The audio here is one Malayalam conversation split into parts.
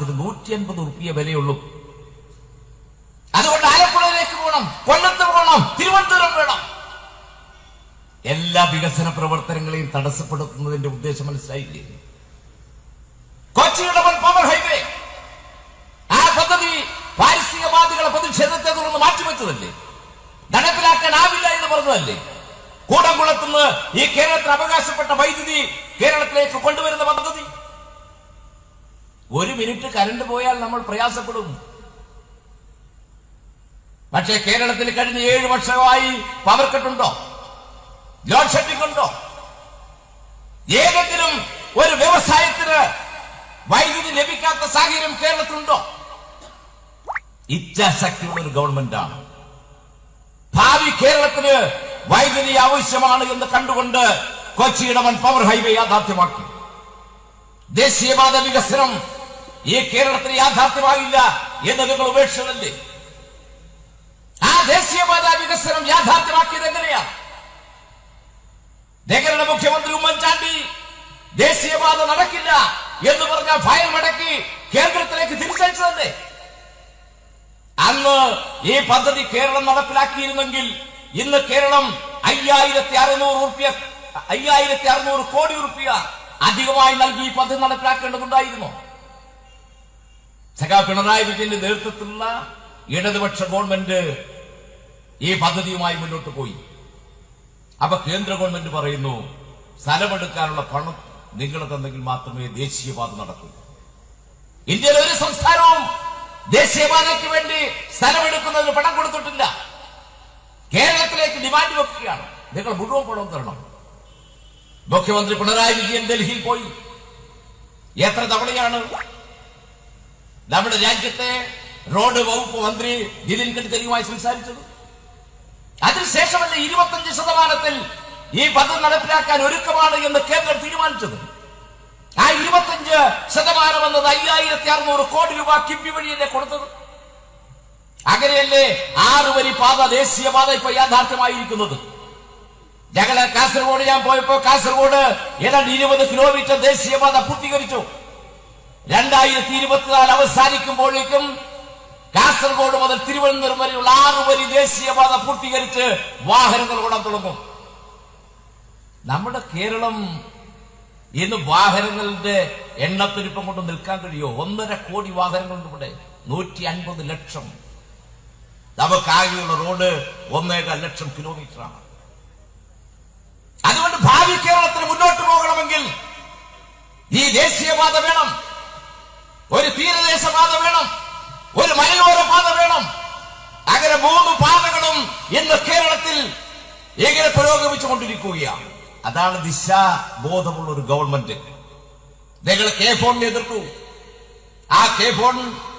സാധനത്തിന് നൂറ്റി അൻപത് റുപ്യ വിലയുള്ളൂ അതുകൊണ്ട് ആലപ്പുഴയിലേക്ക് പോകണം കൊല്ലത്ത് പോകണം തിരുവനന്തപുരം വേണം എല്ലാ വികസന പ്രവർത്തനങ്ങളെയും തടസ്സപ്പെടുത്തുന്നതിന്റെ ഉദ്ദേശം മനസ്സിലായില്ലേ കൊച്ചിയുടെ മുൻ പവർ ഹൈവേ ആ പദ്ധതി പാരിസ്ഥിതികവാദികളെ പ്രതിഷേധത്തെ തുടർന്ന് മാറ്റിവെച്ചതല്ലേ നടപ്പിലാക്കാനാവില്ല എന്ന് പറഞ്ഞതല്ലേ കൂടംകുളത്തുനിന്ന് ഈ കേരളത്തിന് അവകാശപ്പെട്ട വൈദ്യുതി കേരളത്തിലേക്ക് കൊണ്ടുവരുന്ന പദ്ധതി ഒരു മിനിറ്റ് കരണ്ട് പോയാൽ നമ്മൾ പ്രയാസപ്പെടും പക്ഷേ കേരളത്തിൽ കഴിഞ്ഞ ഏഴ് വർഷമായി പവർ കട്ടുണ്ടോ ലോഡ് ഷെഡിംഗ് ഉണ്ടോ ഏതെങ്കിലും ഒരു വ്യവസായത്തിന് വൈദ്യുതി ലഭിക്കാത്ത സാഹചര്യം കേരളത്തിലുണ്ടോ ഇച്ഛാശക്തിയുള്ള ഒരു ഗവൺമെന്റാണ് ഭാവി കേരളത്തിന് വൈദ്യുതി ആവശ്യമാണ് എന്ന് കണ്ടുകൊണ്ട് കൊച്ചിയുടെ വൻ പവർ ഹൈവേ യാഥാർത്ഥ്യമാക്കി ദേശീയപാത വികസനം ഈ കേരളത്തിന് യാഥാർത്ഥ്യമാകില്ല എന്ന് നിങ്ങൾ ഉപേക്ഷിച്ചതല്ലേ ആ ദേശീയപാത വികസനം യാഥാർത്ഥ്യമാക്കിയത് എങ്ങനെയാണ് നിങ്ങളുടെ മുഖ്യമന്ത്രി ഉമ്മൻചാണ്ടി ദേശീയപാത നടക്കില്ല എന്ന് പറഞ്ഞ ഫയൽ മടക്കി കേന്ദ്രത്തിലേക്ക് തിരിച്ചയച്ചതല്ലേ അന്ന് ഈ പദ്ധതി കേരളം നടപ്പിലാക്കിയിരുന്നെങ്കിൽ ഇന്ന് കേരളം അയ്യായിരത്തി അറുന്നൂറ് റുപ്യ അയ്യായിരത്തി അറുന്നൂറ് കോടി റുപ്യ അധികമായി നൽകി ഈ പദ്ധതി നടപ്പിലാക്കേണ്ടതുണ്ടായിരുന്നു സഖാ പിണറായി വിജയന്റെ നേതൃത്വത്തിലുള്ള ഇടതുപക്ഷ ഗവൺമെന്റ് ഈ പദ്ധതിയുമായി മുന്നോട്ട് പോയി അപ്പൊ കേന്ദ്ര ഗവൺമെന്റ് പറയുന്നു സ്ഥലമെടുക്കാനുള്ള പണം നിങ്ങൾ തന്നെങ്കിൽ മാത്രമേ ദേശീയപാത നടക്കൂ ഇന്ത്യയിലെ ഒരു സംസ്ഥാനവും ദേശീയപാതയ്ക്ക് വേണ്ടി സ്ഥലമെടുക്കുന്നതിന് പണം കൊടുത്തിട്ടില്ല കേരളത്തിലേക്ക് ഡിമാൻഡ് വെക്കുകയാണ് നിങ്ങൾ മുഴുവൻ പണം തരണം മുഖ്യമന്ത്രി പിണറായി വിജയൻ ഡൽഹിയിൽ പോയി എത്ര തവണയാണ് നമ്മുടെ രാജ്യത്തെ റോഡ് വകുപ്പ് മന്ത്രി നിതിൻ ഗഡ്കരിയുമായി സംസാരിച്ചത് അതിനുശേഷമല്ലേ ഇരുപത്തഞ്ച് ശതമാനത്തിൽ ഈ പദ്ധതി നടപ്പിലാക്കാൻ ഒരുക്കമാണ് എന്ന് കേന്ദ്രം തീരുമാനിച്ചത് ആ ഇരുപത്തഞ്ച് ശതമാനം എന്നത് അയ്യായിരത്തി അറുന്നൂറ് കോടി രൂപ കിബി വഴിയല്ലേ കൊടുത്തത് അങ്ങനെയല്ലേ ആറ് വരി പാത ദേശീയപാത ഇപ്പൊ യാഥാർത്ഥ്യമായിരിക്കുന്നത് ഞങ്ങള് കാസർഗോഡ് ഞാൻ പോയപ്പോ കാസർഗോഡ് ഏതാണ്ട് ഇരുപത് കിലോമീറ്റർ ദേശീയപാത പൂർത്തീകരിച്ചു രണ്ടായിരത്തി ഇരുപത്തിനാല് അവസാനിക്കുമ്പോഴേക്കും കാസർഗോഡ് മുതൽ തിരുവനന്തപുരം വരെയുള്ള ആറ് വരി ദേശീയപാത പൂർത്തീകരിച്ച് വാഹനങ്ങൾ ഓടാൻ തുടങ്ങും നമ്മുടെ കേരളം ഇന്ന് വാഹനങ്ങളുടെ എണ്ണപ്പെരുപ്പം കൊണ്ട് നിൽക്കാൻ കഴിയോ ഒന്നര കോടി വാഹനങ്ങളുണ്ട് ഇവിടെ നൂറ്റി അൻപത് ലക്ഷം നമുക്കാകെയുള്ള റോഡ് ഒന്നേകാൽ ലക്ഷം കിലോമീറ്ററാണ് അതുകൊണ്ട് ഭാവി കേരളത്തിന് മുന്നോട്ട് പോകണമെങ്കിൽ ഈ ദേശീയപാത വേണം ഒരു തീരദേശ പാത വേണം ഒരു മലയോര പാത വേണം അങ്ങനെ മൂന്ന് പാതകളും ഇന്ന് കേരളത്തിൽ എങ്ങനെ പുരോഗമിച്ചുകൊണ്ടിരിക്കുകയാണ് അതാണ് ദിശാബോധമുള്ള ഒരു ഗവൺമെന്റ് നിങ്ങൾ കെ ഫോണിനെ എതിർത്തു ആ കെ ഫോൺ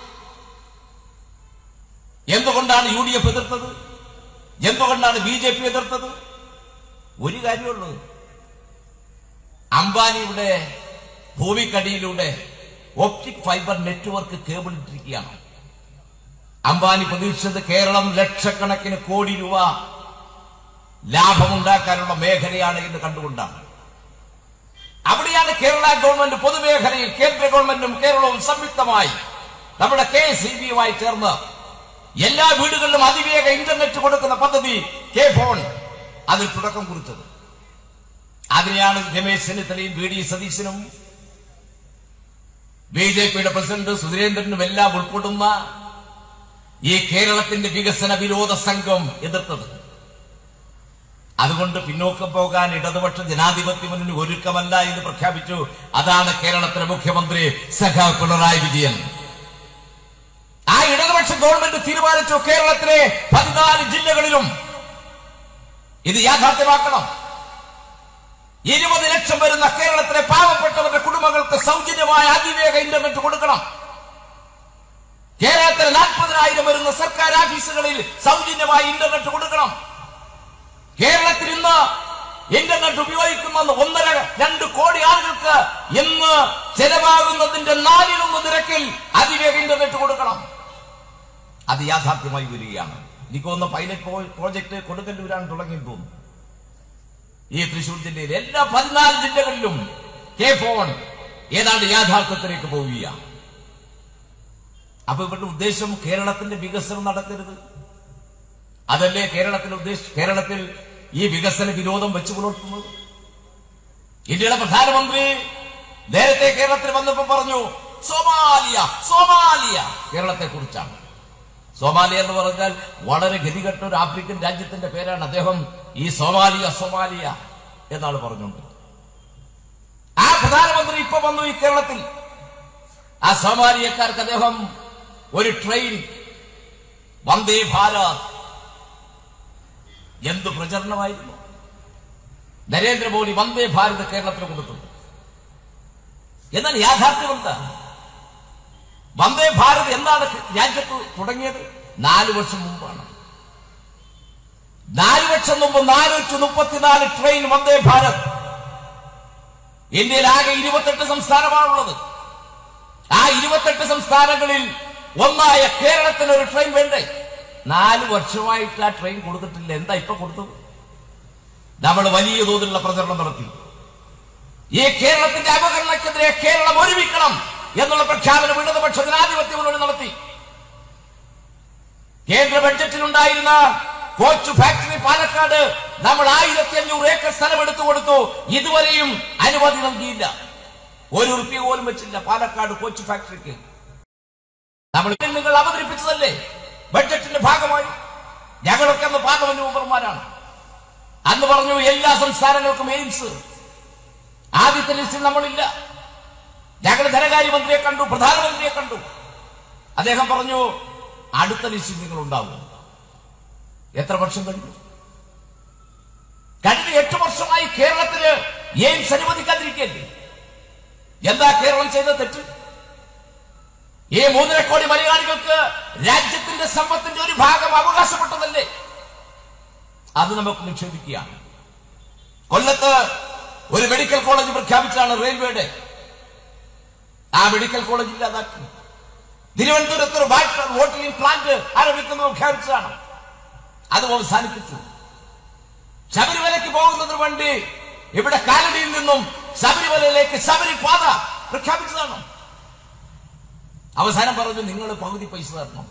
എന്തുകൊണ്ടാണ് യു ഡി എഫ് എതിർത്തത് എന്തുകൊണ്ടാണ് ബി ജെ പി എതിർത്തത് ഒരു കാര്യമുള്ളൂ അംബാനിയുടെ ഭൂമിക്കടിയിലൂടെ ഒപ്റ്റിക് ഫൈബർ നെറ്റ്വർക്ക് കേബിൾ ഇട്ടിരിക്കുകയാണ് അംബാനി പ്രതീക്ഷിച്ചത് കേരളം ലക്ഷക്കണക്കിന് കോടി രൂപ ലാഭമുണ്ടാക്കാനുള്ള മേഖലയാണ് എന്ന് കണ്ടുകൊണ്ടാണ് അവിടെയാണ് കേരള ഗവൺമെന്റ് പൊതുമേഖലയിൽ കേന്ദ്ര ഗവൺമെന്റും കേരളവും സംയുക്തമായി നമ്മുടെ കെ എസ് ഇ ബിയുമായി ചേർന്ന് എല്ലാ വീടുകളിലും അതിവേഗ ഇന്റർനെറ്റ് കൊടുക്കുന്ന പദ്ധതി കെ ഫോൺ അതിൽ തുടക്കം കുറിച്ചത് അതിനെയാണ് രമേശ് ചെന്നിത്തലയും വി ഡി സതീശനും ബി ജെ പിയുടെ പ്രസിഡന്റ് സുരേന്ദ്രനും എല്ലാം ഉൾപ്പെടുന്ന ഈ കേരളത്തിന്റെ വികസന വിരോധ സംഘം എതിർത്തത് അതുകൊണ്ട് പിന്നോക്കം പോകാൻ ഇടതുപക്ഷ ജനാധിപത്യ മുന്നണി ഒരുക്കമല്ല എന്ന് പ്രഖ്യാപിച്ചു അതാണ് കേരളത്തിലെ മുഖ്യമന്ത്രി സഖാ പിണറായി വിജയൻ ആ ഇടതുപക്ഷ ഗവൺമെന്റ് തീരുമാനിച്ചു കേരളത്തിലെ പതിനാല് ജില്ലകളിലും ഇത് യാഥാർത്ഥ്യമാക്കണം ഇരുപത് ലക്ഷം വരുന്ന കേരളത്തിലെ പാവപ്പെട്ടവരുടെ കുടുംബങ്ങൾക്ക് സൗജന്യമായ അതിവേഗ ഇന്റർനെറ്റ് കൊടുക്കണം കേരളത്തിലെ നാൽപ്പതിനായിരം വരുന്ന സർക്കാർ ഓഫീസുകളിൽ സൗജന്യമായ ഇന്റർനെറ്റ് കൊടുക്കണം കേരളത്തിൽ ഇന്ന് ഇന്റർനെറ്റ് ഉപയോഗിക്കുന്ന ഒന്നര രണ്ട് കോടി ആളുകൾക്ക് ഇന്ന് ചെലവാകുന്നതിന്റെ നാലിലൊന്ന് നിരക്കിൽ അതിവേഗ ഇന്റർനെറ്റ് കൊടുക്കണം അത് യാഥാർത്ഥ്യമായി വരികയാണ് എനിക്ക് തോന്നുന്ന പൈലറ്റ് പ്രോ- പ്രോജക്ട് കൊടുക്കല്ലൂരാണ് തുടങ്ങിയെന്ന് തോന്നുന്നു ഈ തൃശൂർ ജില്ലയിൽ എല്ലാ പതിനാല് ജില്ലകളിലും കെ ഫോൺ ഏതാണ്ട് യാഥാർത്ഥ്യത്തിലേക്ക് പോവുകയാണ് അപ്പൊ ഇവരുടെ ഉദ്ദേശം കേരളത്തിന്റെ വികസനം നടക്കരുത് അതല്ലേ കേരളത്തിൽ ഉദ്ദേശ കേരളത്തിൽ ഈ വികസന വിരോധം വെച്ചു പുലർത്തുന്നത് ഇന്ത്യയുടെ പ്രധാനമന്ത്രി നേരത്തെ കേരളത്തിൽ വന്നപ്പോ പറഞ്ഞു സോമാലിയ സോമാലിയ കേരളത്തെ കുറിച്ചാണ് സോമാലിയ എന്ന് പറഞ്ഞാൽ വളരെ ഗതികെട്ട ഒരു ആഫ്രിക്കൻ രാജ്യത്തിന്റെ പേരാണ് അദ്ദേഹം ഈ സോമാലിയ സോമാലിയ എന്നാണ് പറഞ്ഞുകൊണ്ട് ആ പ്രധാനമന്ത്രി ഇപ്പൊ വന്നു ഈ കേരളത്തിൽ ആ സോമാലിയക്കാർക്ക് അദ്ദേഹം ഒരു ട്രെയിൻ വന്ദേ ഭാരത് എന്ത് പ്രചരണമായിരുന്നു നരേന്ദ്രമോദി വന്ദേ ഭാരത് കേരളത്തിന് കൊടുത്തു എന്നാൽ യാഥാർത്ഥ്യം എന്താ വന്ദേ ഭാരത് എന്നാണ് രാജ്യത്ത് തുടങ്ങിയത് നാല് വർഷം മുമ്പാണ് നാല് വർഷം മുമ്പ് നാനൂറ്റി മുപ്പത്തിനാല് ട്രെയിൻ വന്ദേ ഭാരത് ഇന്ത്യയിൽ ആകെ ഇരുപത്തെട്ട് സംസ്ഥാനമാണുള്ളത് ആ ഇരുപത്തെട്ട് സംസ്ഥാനങ്ങളിൽ ഒന്നായ കേരളത്തിന് ഒരു ട്രെയിൻ വേണ്ടേ നാല് വർഷമായിട്ട് ആ ട്രെയിൻ കൊടുത്തിട്ടില്ല എന്താ ഇപ്പൊ കൊടുത്തത് നമ്മൾ വലിയ തോതിലുള്ള പ്രചരണം നടത്തി ഈ കേരളത്തിന്റെ അവഗണനക്കെതിരെ കേരളം ഒരുമിക്കണം എന്നുള്ള പ്രഖ്യാപനം ഇടതുപക്ഷ ജനാധിപത്യ മുന്നണി നടത്തി കേന്ദ്ര ബഡ്ജറ്റിലുണ്ടായിരുന്ന കോച്ച് ഫാക്ടറി പാലക്കാട് നമ്മൾ ആയിരത്തി അഞ്ഞൂറ് ഏക്കർ സ്ഥലം എടുത്തു കൊടുത്തു ഇതുവരെയും അനുമതി നൽകിയില്ല ഒരു ഉറുപ്പിക പോലും വെച്ചില്ല പാലക്കാട് കോച്ച് ഫാക്ടറിക്ക് നമ്മൾ നിങ്ങൾ അവതരിപ്പിച്ചതല്ലേ ബഡ്ജറ്റിന്റെ ഭാഗമായി ഞങ്ങളൊക്കെ അന്ന് പാർലമെന്റ് മെമ്പർമാരാണ് അന്ന് പറഞ്ഞു എല്ലാ സംസ്ഥാനങ്ങൾക്കും എയിംസ് ആദ്യത്തെ ലിസ്റ്റിൽ നമ്മളില്ല ഞങ്ങൾ ധനകാര്യമന്ത്രിയെ കണ്ടു പ്രധാനമന്ത്രിയെ കണ്ടു അദ്ദേഹം പറഞ്ഞു അടുത്ത ലിസ്റ്റിൽ നിങ്ങൾ ഉണ്ടാവും എത്ര വർഷം കഴിഞ്ഞു കഴിഞ്ഞ എട്ട് വർഷമായി കേരളത്തിന് എയിംസ് അനുവദിക്കാതിരിക്കല്ലേ എന്താ കേരളം ചെയ്ത തെറ്റ് ഈ മൂന്നര കോടി മലയാളികൾക്ക് രാജ്യത്തിന്റെ സമ്പത്തിന്റെ ഒരു ഭാഗം അവകാശപ്പെട്ടതല്ലേ അത് നമുക്ക് നിക്ഷേപിക്കുകയാണ് കൊല്ലത്ത് ഒരു മെഡിക്കൽ കോളേജ് പ്രഖ്യാപിച്ചാണ് റെയിൽവേയുടെ ആ മെഡിക്കൽ കോളേജ് ഇല്ലാതാക്കി തിരുവനന്തപുരത്ത് ഒരു വാട്ടർ വാട്ടറിംഗ് പ്ലാന്റ് ആരംഭിക്കുന്നത് പ്രഖ്യാപിച്ചതാണ് അത് അവസാനിപ്പിച്ചു ശബരിമലയ്ക്ക് പോകുന്നതിന് വേണ്ടി ഇവിടെ കാലടിയിൽ നിന്നും ശബരിമലയിലേക്ക് ശബരിപാത പ്രഖ്യാപിച്ചതാണ് അവസാനം പറഞ്ഞു നിങ്ങൾ പകുതി പൈസ തരണം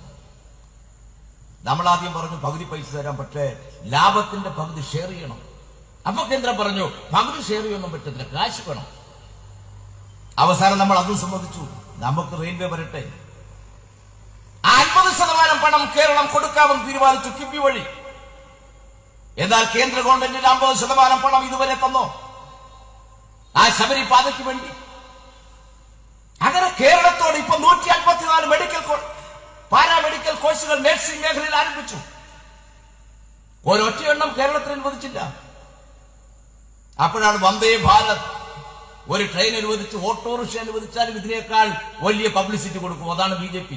നമ്മൾ ആദ്യം പറഞ്ഞു പകുതി പൈസ തരാം പക്ഷേ ലാഭത്തിന്റെ പകുതി ഷെയർ ചെയ്യണം അപ്പൊ കേന്ദ്രം പറഞ്ഞു പകുതി ഷെയർ ചെയ്യൊന്നും പറ്റത്തില്ല കാശ് വേണം അവസാനം നമ്മൾ അതും സമ്മതിച്ചു നമുക്ക് റെയിൽവേ വരട്ടെ അൻപത് ശതമാനം പണം കേരളം കൊടുക്കാമെന്ന് തീരുമാനിച്ചു കിബി വഴി എന്നാൽ കേന്ദ്ര ഗവൺമെന്റിന് അമ്പത് ശതമാനം പണം ഇതുവരെ തന്നോ ആ ശബരി പാതയ്ക്ക് വേണ്ടി അങ്ങനെ കേരളത്തോട് ഇപ്പൊ നൂറ്റി അൻപത്തിനാല് മെഡിക്കൽ കോ- പാരാമെഡിക്കൽ കോഴ്സുകൾ നഴ്സിംഗ് മേഖലയിൽ ആരംഭിച്ചു ഒരൊറ്റ എണ്ണം കേരളത്തിൽ അനുവദിച്ചില്ല അപ്പോഴാണ് വന്ദേ ഭാരത് ഒരു ട്രെയിൻ അനുവദിച്ച് ഓട്ടോറിക്ഷ അനുവദിച്ചാലും ഇതിനേക്കാൾ വലിയ പബ്ലിസിറ്റി കൊടുക്കും അതാണ് ബി ജെ പി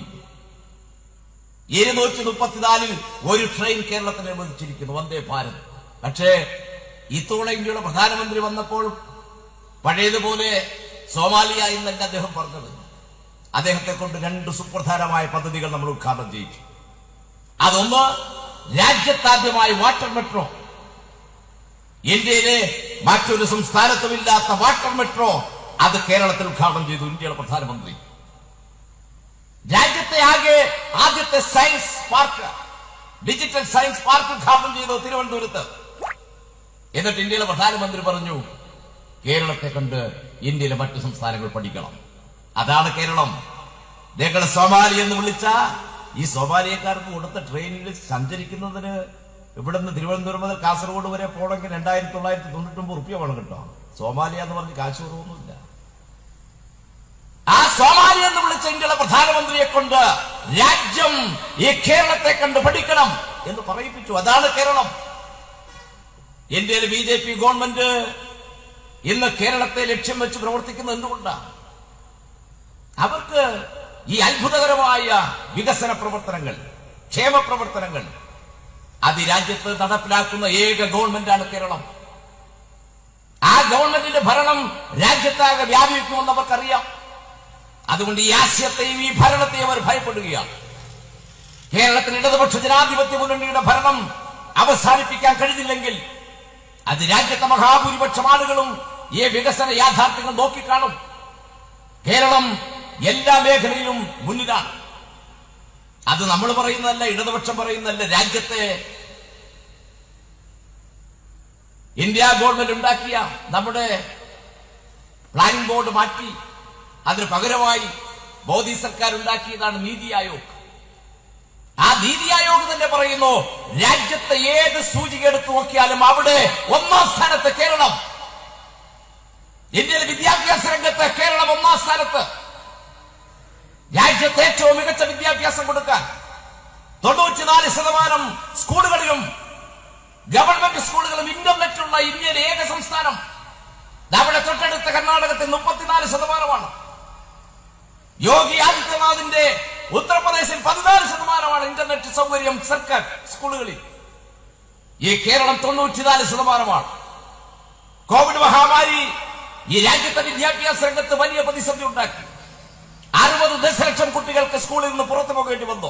ഇരുന്നൂറ്റി മുപ്പത്തിനാലിൽ ഒരു ട്രെയിൻ കേരളത്തിന് അനുവദിച്ചിരിക്കുന്നു വന്ദേ ഭാരത് പക്ഷേ ഇത്തവണ ഇന്ത്യയുടെ പ്രധാനമന്ത്രി വന്നപ്പോൾ പഴയതുപോലെ സോമാലിയ എന്നല്ല അദ്ദേഹം പറഞ്ഞത് അദ്ദേഹത്തെ കൊണ്ട് രണ്ട് സുപ്രധാനമായ പദ്ധതികൾ നമ്മൾ ഉദ്ഘാടനം ചെയ്യിച്ചു അതൊന്ന് രാജ്യത്താദ്യമായി വാട്ടർ മെട്രോ ഇന്ത്യയിലെ മറ്റൊരു സംസ്ഥാനത്തുമില്ലാത്ത വാട്ടർ മെട്രോ അത് കേരളത്തിൽ ഉദ്ഘാടനം ചെയ്തു ഇന്ത്യയുടെ പ്രധാനമന്ത്രി രാജ്യത്തെ ആകെ ആദ്യത്തെ science park digital science park ഉദ്ഘാടനം ചെയ്തു തിരുവനന്തപുരത്ത് എന്നിട്ട് ഇന്ത്യയിലെ പ്രധാനമന്ത്രി പറഞ്ഞു കേരളത്തെ കണ്ട് ഇന്ത്യയിലെ മറ്റു സംസ്ഥാനങ്ങൾ പഠിക്കണം അതാണ് കേരളം നിങ്ങൾ സോമാലി എന്ന് വിളിച്ച ഈ സോമാലിയക്കാർക്ക് കൊടുത്ത ട്രെയിനിൽ സഞ്ചരിക്കുന്നതിന് ഇവിടുന്ന് തിരുവനന്തപുരം മുതൽ കാസർഗോഡ് വരെ പോകണമെങ്കിൽ രണ്ടായിരത്തി തൊള്ളായിരത്തി തൊണ്ണൂറ്റൊമ്പത് റുപ്യ വേണം കേട്ടോ സോമാലിയ എന്ന് പറഞ്ഞ് കാശ് കുറവൊന്നുമില്ല ആ സോമാലി എന്ന് വിളിച്ച ഇന്ത്യയുടെ പ്രധാനമന്ത്രിയെ കൊണ്ട് രാജ്യം ഈ കേരളത്തെ കണ്ട് പഠിക്കണം എന്ന് പറയിപ്പിച്ചു അതാണ് കേരളം ഇന്ത്യയിലെ ബി ജെ പി ഗവൺമെന്റ് ഇന്ന് കേരളത്തെ ലക്ഷ്യം വെച്ച് പ്രവർത്തിക്കുന്നത് എന്തുകൊണ്ടാണ് അവർക്ക് ഈ അത്ഭുതകരമായ വികസന പ്രവർത്തനങ്ങൾ ക്ഷേമ പ്രവർത്തനങ്ങൾ അത് ഈ രാജ്യത്ത് നടപ്പിലാക്കുന്ന ഏക ഗവൺമെന്റാണ് കേരളം ആ ഗവൺമെന്റിന്റെ ഭരണം രാജ്യത്താകെ വ്യാപിക്കുമെന്ന് അവർക്കറിയാം അതുകൊണ്ട് ഈ ആശയത്തെയും ഈ ഭരണത്തെയും അവർ ഭയപ്പെടുകയാണ് കേരളത്തിൽ ഇടതുപക്ഷ ജനാധിപത്യ മുന്നണിയുടെ ഭരണം അവസാനിപ്പിക്കാൻ കഴിഞ്ഞില്ലെങ്കിൽ അത് രാജ്യത്തെ മഹാഭൂരിപക്ഷം ആളുകളും ഈ വികസന യാഥാർത്ഥ്യങ്ങൾ നോക്കിക്കാണും കേരളം എല്ലാ മേഖലയിലും മുന്നിലാണ് അത് നമ്മൾ പറയുന്നതല്ല ഇടതുപക്ഷം പറയുന്നതല്ല രാജ്യത്തെ ഇന്ത്യ ഗവൺമെന്റ് ഉണ്ടാക്കിയ നമ്മുടെ പ്ലാനിംഗ് ബോർഡ് മാറ്റി അതിന് പകരമായി മോദി സർക്കാർ ഉണ്ടാക്കിയതാണ് നീതി ആയോഗ് ആ നീതി ആയോഗ് തന്നെ പറയുന്നു രാജ്യത്തെ ഏത് സൂചിക എടുത്തു നോക്കിയാലും അവിടെ ഒന്നാം സ്ഥാനത്ത് കേരളം ഇന്ത്യയിലെ വിദ്യാഭ്യാസ രംഗത്ത് കേരളം ഒന്നാം സ്ഥാനത്ത് രാജ്യത്തെ ഏറ്റവും മികച്ച വിദ്യാഭ്യാസം കൊടുക്കാൻ തൊണ്ണൂറ്റിനാല് ശതമാനം സ്കൂളുകളിലും ഗവൺമെന്റ് സ്കൂളുകളും ഇന്റർനെറ്റുള്ള ഇന്ത്യയിലെ ഏക സംസ്ഥാനം നമ്മുടെ തൊട്ടടുത്ത കർണാടകത്തിൽ മുപ്പത്തിനാല് ശതമാനമാണ് യോഗി ആദിത്യനാഥിന്റെ ഉത്തർപ്രദേശിൽ പതിനാല് ശതമാനമാണ് ഇന്റർനെറ്റ് സൗകര്യം സർക്കാർ സ്കൂളുകളിൽ ഈ കേരളം തൊണ്ണൂറ്റിനാല് ശതമാനമാണ് കോവിഡ് മഹാമാരി ഈ രാജ്യത്തെ വിദ്യാഭ്യാസ രംഗത്ത് വലിയ പ്രതിസന്ധി ഉണ്ടാക്കി അറുപത് ദശലക്ഷം കുട്ടികൾക്ക് സ്കൂളിൽ നിന്ന് പുറത്തു പോകേണ്ടി വന്നു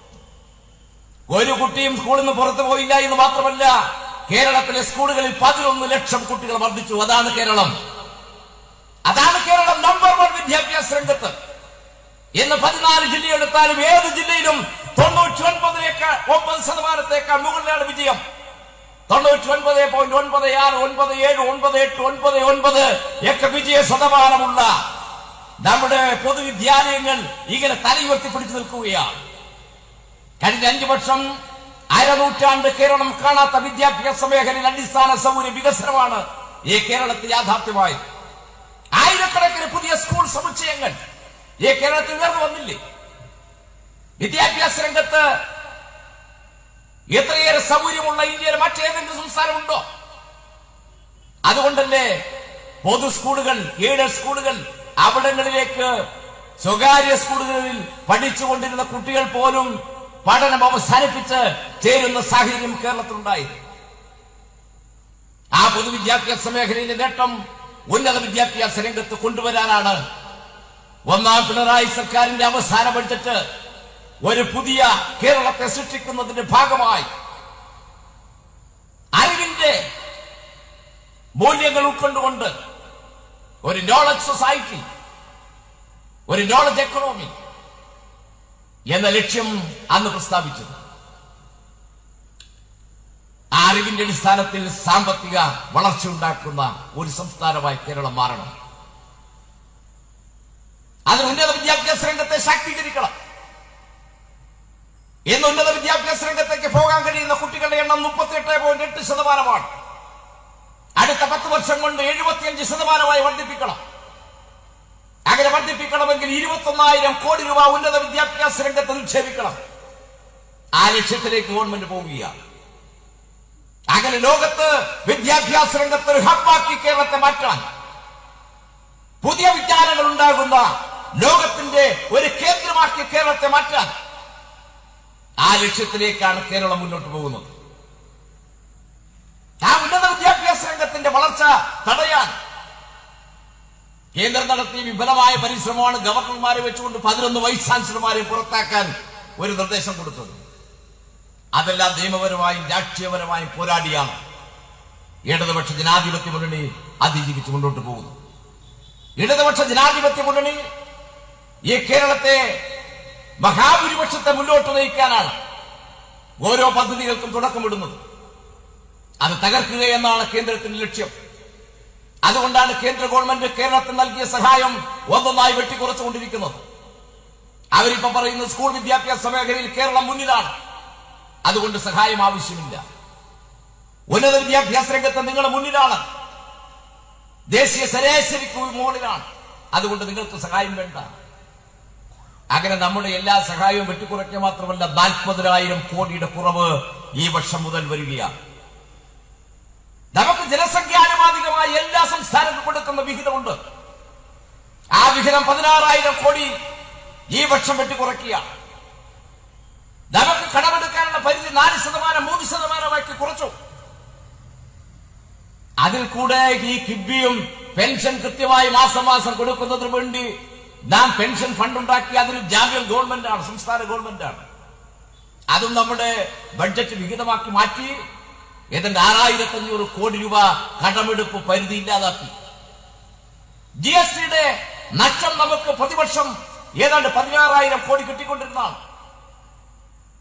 ഒരു കുട്ടിയും സ്കൂളിൽ നിന്ന് പുറത്തു പോയില്ല എന്ന് മാത്രമല്ല കേരളത്തിലെ സ്കൂളുകളിൽ പതിനൊന്ന് ലക്ഷം കുട്ടികൾ വർദ്ധിച്ചു അതാണ് കേരളം അതാണ് കേരളം നമ്പർ വൺ വിദ്യാഭ്യാസ രംഗത്ത് ഇന്ന് പതിനാല് ജില്ലയെടുത്താലും ഏത് ജില്ലയിലും തൊണ്ണൂറ്റി ഒൻപതിനേക്കാൾ ഒമ്പത് ശതമാനത്തേക്കാൾ മുകളിലാണ് വിജയം തൊണ്ണൂറ്റി ഒൻപത് പോയിന്റ് ഒൻപത് ആറ് ഒൻപത് ഏഴ് ഒൻപത് എട്ട് ഒൻപത് ഒൻപത് ഒക്കെ വിജയ ശതമാനമുള്ള നമ്മുടെ പൊതുവിദ്യാലയങ്ങൾ ഇങ്ങനെ തലയുയർത്തി പിടിച്ചു നിൽക്കുകയാണ് കഴിഞ്ഞ അഞ്ചു വർഷം അരനൂറ്റാണ്ട് കേരളം കാണാത്ത വിദ്യാഭ്യാസ മേഖലയിൽ അടിസ്ഥാന സൗകര്യ വികസനമാണ് ഈ കേരളത്തിൽ യാഥാർത്ഥ്യമായത് ആയിരക്കണക്കിന് പുതിയ സ്കൂൾ സമുച്ചയങ്ങൾ ഈ കേരളത്തിൽ ഉയർന്നു വന്നില്ലേ വിദ്യാഭ്യാസ രംഗത്ത് എത്രയേറെ സൗകര്യമുള്ള ഇന്ത്യയിലെ മറ്റേതെങ്കിലും സംസ്ഥാനമുണ്ടോ അതുകൊണ്ടല്ലേ പൊതു സ്കൂളുകൾ എയ്ഡഡ് സ്കൂളുകൾ അവിടങ്ങളിലേക്ക് സ്വകാര്യ സ്കൂളുകളിൽ പഠിച്ചുകൊണ്ടിരുന്ന കുട്ടികൾ പോലും പഠനം അവസാനിപ്പിച്ച് ചേരുന്ന സാഹചര്യം കേരളത്തിലുണ്ടായി ആ പൊതുവിദ്യാഭ്യാസ മേഖലയിലെ നേട്ടം ഉന്നത വിദ്യാഭ്യാസ രംഗത്ത് കൊണ്ടുവരാനാണ് ഒന്നാം പിണറായി സർക്കാരിന്റെ അവസാന ബഡ്ജറ്റ് ഒരു പുതിയ കേരളത്തെ സൃഷ്ടിക്കുന്നതിന്റെ ഭാഗമായി അറിവിന്റെ മൂല്യങ്ങൾ ഉൾക്കൊണ്ടുകൊണ്ട് ഒരു നോളജ് സൊസൈറ്റി ഒരു നോളജ് എക്കണോമി എന്ന ലക്ഷ്യം അന്ന് പ്രസ്താവിച്ചത് ആ അറിവിന്റെ അടിസ്ഥാനത്തിൽ സാമ്പത്തിക വളർച്ച ഉണ്ടാക്കുന്ന ഒരു സംസ്ഥാനമായി കേരളം മാറണം അതിന് ഉന്നത വിദ്യാഭ്യാസ രംഗത്തെ ശാക്തീകരിക്കണം ഇന്ന് ഉന്നത വിദ്യാഭ്യാസ രംഗത്തേക്ക് പോകാൻ കഴിയുന്ന കുട്ടികളുടെ എണ്ണം മുപ്പത്തിയെട്ട് പോയിന്റ് എട്ട് ശതമാനമാണ് അടുത്ത പത്ത് വർഷം കൊണ്ട് എഴുപത്തിയഞ്ച് ശതമാനമായി വർദ്ധിപ്പിക്കണം അങ്ങനെ വർദ്ധിപ്പിക്കണമെങ്കിൽ ഇരുപത്തൊന്നായിരം കോടി രൂപ ഉന്നത വിദ്യാഭ്യാസ രംഗത്ത് നിക്ഷേപിക്കണം ആ ലക്ഷ്യത്തിലേക്ക് ഗവൺമെന്റ് പോവുകയാണ് അങ്ങനെ ലോകത്ത് വിദ്യാഭ്യാസ രംഗത്ത് ഒരു ഹബ്ബാക്കി കേരളത്തെ മാറ്റാൻ പുതിയ വിജ്ഞാനങ്ങൾ ഉണ്ടാകുന്ന ലോകത്തിന്റെ ഒരു കേന്ദ്രമാക്കി കേരളത്തെ മാറ്റാൻ ആ ലക്ഷ്യത്തിലേക്കാണ് കേരളം മുന്നോട്ട് പോകുന്നത് ആ ഉന്നത വിദ്യാഭ്യാസ രംഗത്തിന്റെ വളർച്ച തടയാൻ കേന്ദ്രം നടത്തിയ വിഫലമായ പരിശ്രമമാണ് ഗവർണർമാരെ വെച്ചുകൊണ്ട് പതിനൊന്ന് വൈസ് ചാൻസലർമാരെ പുറത്താക്കാൻ ഒരു നിർദ്ദേശം കൊടുത്തത് അതെല്ലാം നിയമപരമായും രാഷ്ട്രീയപരമായും പോരാടിയാണ് ഇടതുപക്ഷ ജനാധിപത്യ മുന്നണി അതിജീവിച്ച് മുന്നോട്ട് പോകുന്നു ഇടതുപക്ഷ ജനാധിപത്യ മുന്നണി ഈ കേരളത്തെ മഹാഭൂരിപക്ഷത്തെ മുന്നോട്ട് നയിക്കാനാണ് ഓരോ പദ്ധതികൾക്കും തുടക്കമിടുന്നത് അത് തകർക്കുക എന്നാണ് കേന്ദ്രത്തിന്റെ ലക്ഷ്യം അതുകൊണ്ടാണ് കേന്ദ്ര ഗവൺമെന്റ് കേരളത്തിന് നൽകിയ സഹായം ഒന്നൊന്നായി വെട്ടിക്കുറച്ചുകൊണ്ടിരിക്കുന്നത് അവരിപ്പോ പറയുന്ന സ്കൂൾ വിദ്യാഭ്യാസ മേഖലയിൽ കേരളം മുന്നിലാണ് അതുകൊണ്ട് സഹായം ആവശ്യമില്ല ഉന്നത വിദ്യാഭ്യാസ രംഗത്ത് നിങ്ങൾ മുന്നിലാണ് ദേശീയ ശരാശരിക്ക് മുകളിലാണ് അതുകൊണ്ട് നിങ്ങൾക്ക് സഹായം വേണ്ട അങ്ങനെ നമ്മുടെ എല്ലാ സഹായവും വെട്ടിക്കുറയ്ക്കുക മാത്രമല്ല നാൽപ്പതിനായിരം കോടിയുടെ കുറവ് ഈ വർഷം മുതൽ വരികയാണ് നമുക്ക് ജനസംഖ്യാനുപാതികമായി എല്ലാ സംസ്ഥാനത്തും കൊടുക്കുന്ന വിഹിതമുണ്ട് ആ വിഹിതം പതിനാറായിരം കോടി ഈ വർഷം വെട്ടിക്കുറയ്ക്കുകയാണ് നമുക്ക് കടമെടുക്കാനുള്ള പരിധി നാല് ശതമാനം മൂന്ന് ശതമാനമാക്കി കുറച്ചു അതിൽ കൂടെ ഈ കിബിയും പെൻഷൻ കൃത്യമായി മാസം മാസം കൊടുക്കുന്നതിന് വേണ്ടി നാം പെൻഷൻ ഫണ്ട് ഉണ്ടാക്കി അതിന് ജാമ്യം ഗവൺമെന്റാണ് സംസ്ഥാന ഗവൺമെന്റാണ് അതും നമ്മുടെ ബഡ്ജറ്റ് വിഹിതമാക്കി മാറ്റി ഏതാണ്ട് ആറായിരത്തി അഞ്ഞൂറ് കോടി രൂപ കടമെടുപ്പ് പരിധി ഇല്ലാതാക്കി ജി എസ് ടിയുടെ നഷ്ടം നമുക്ക് പ്രതിവർഷം ഏതാണ്ട് പതിനാറായിരം കോടി കിട്ടിക്കൊണ്ടിരുന്നതാണ്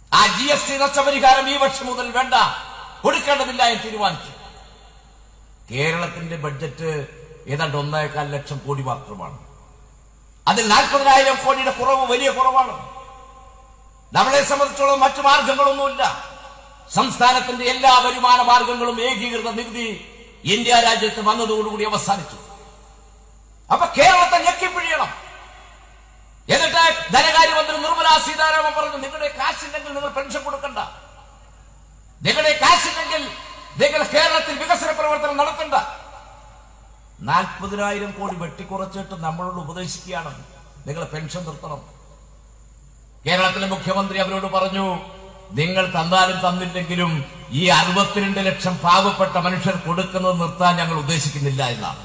ആ ജി എസ് ടി നഷ്ടപരിഹാരം ഈ വർഷം മുതൽ വേണ്ട കൊടുക്കേണ്ടതില്ല എന്ന് തീരുമാനിച്ചു കേരളത്തിന്റെ ബഡ്ജറ്റ് ഏതാണ്ട് ഒന്നേകാൽ ലക്ഷം കോടി മാത്രമാണ് അതിൽ നാൽപ്പതിനായിരം കോടിയുടെ കുറവ് വലിയ കുറവാണ് നമ്മളെ സംബന്ധിച്ചോളം മറ്റു മാർഗങ്ങളൊന്നുമില്ല സംസ്ഥാനത്തിന്റെ എല്ലാ വരുമാന മാർഗങ്ങളും ഏകീകൃത നികുതി ഇന്ത്യ രാജ്യത്ത് വന്നതോടുകൂടി അവസാനിച്ചു അപ്പൊ കേരളത്തെ ഞെക്കിപ്പിഴിയണം എന്നിട്ട് ധനകാര്യമന്ത്രി നിർമ്മലാ സീതാരാമൻ പറഞ്ഞു നിങ്ങളുടെ കാശില്ലെങ്കിൽ നിങ്ങൾ പെൻഷൻ കൊടുക്കണ്ട നിങ്ങളുടെ കാശില്ലെങ്കിൽ നിങ്ങൾ കേരളത്തിൽ വികസന പ്രവർത്തനം നടത്തണ്ട നാൽപ്പതിനായിരം കോടി വെട്ടിക്കുറച്ചിട്ട് നമ്മളോട് ഉപദേശിക്കുകയാണ് നിങ്ങൾ പെൻഷൻ നിർത്തണം കേരളത്തിലെ മുഖ്യമന്ത്രി അവരോട് പറഞ്ഞു നിങ്ങൾ തന്നാലും തന്നില്ലെങ്കിലും ഈ അറുപത്തിരണ്ട് ലക്ഷം പാവപ്പെട്ട മനുഷ്യർ കൊടുക്കുന്നത് നിർത്താൻ ഞങ്ങൾ ഉദ്ദേശിക്കുന്നില്ല എന്നാണ്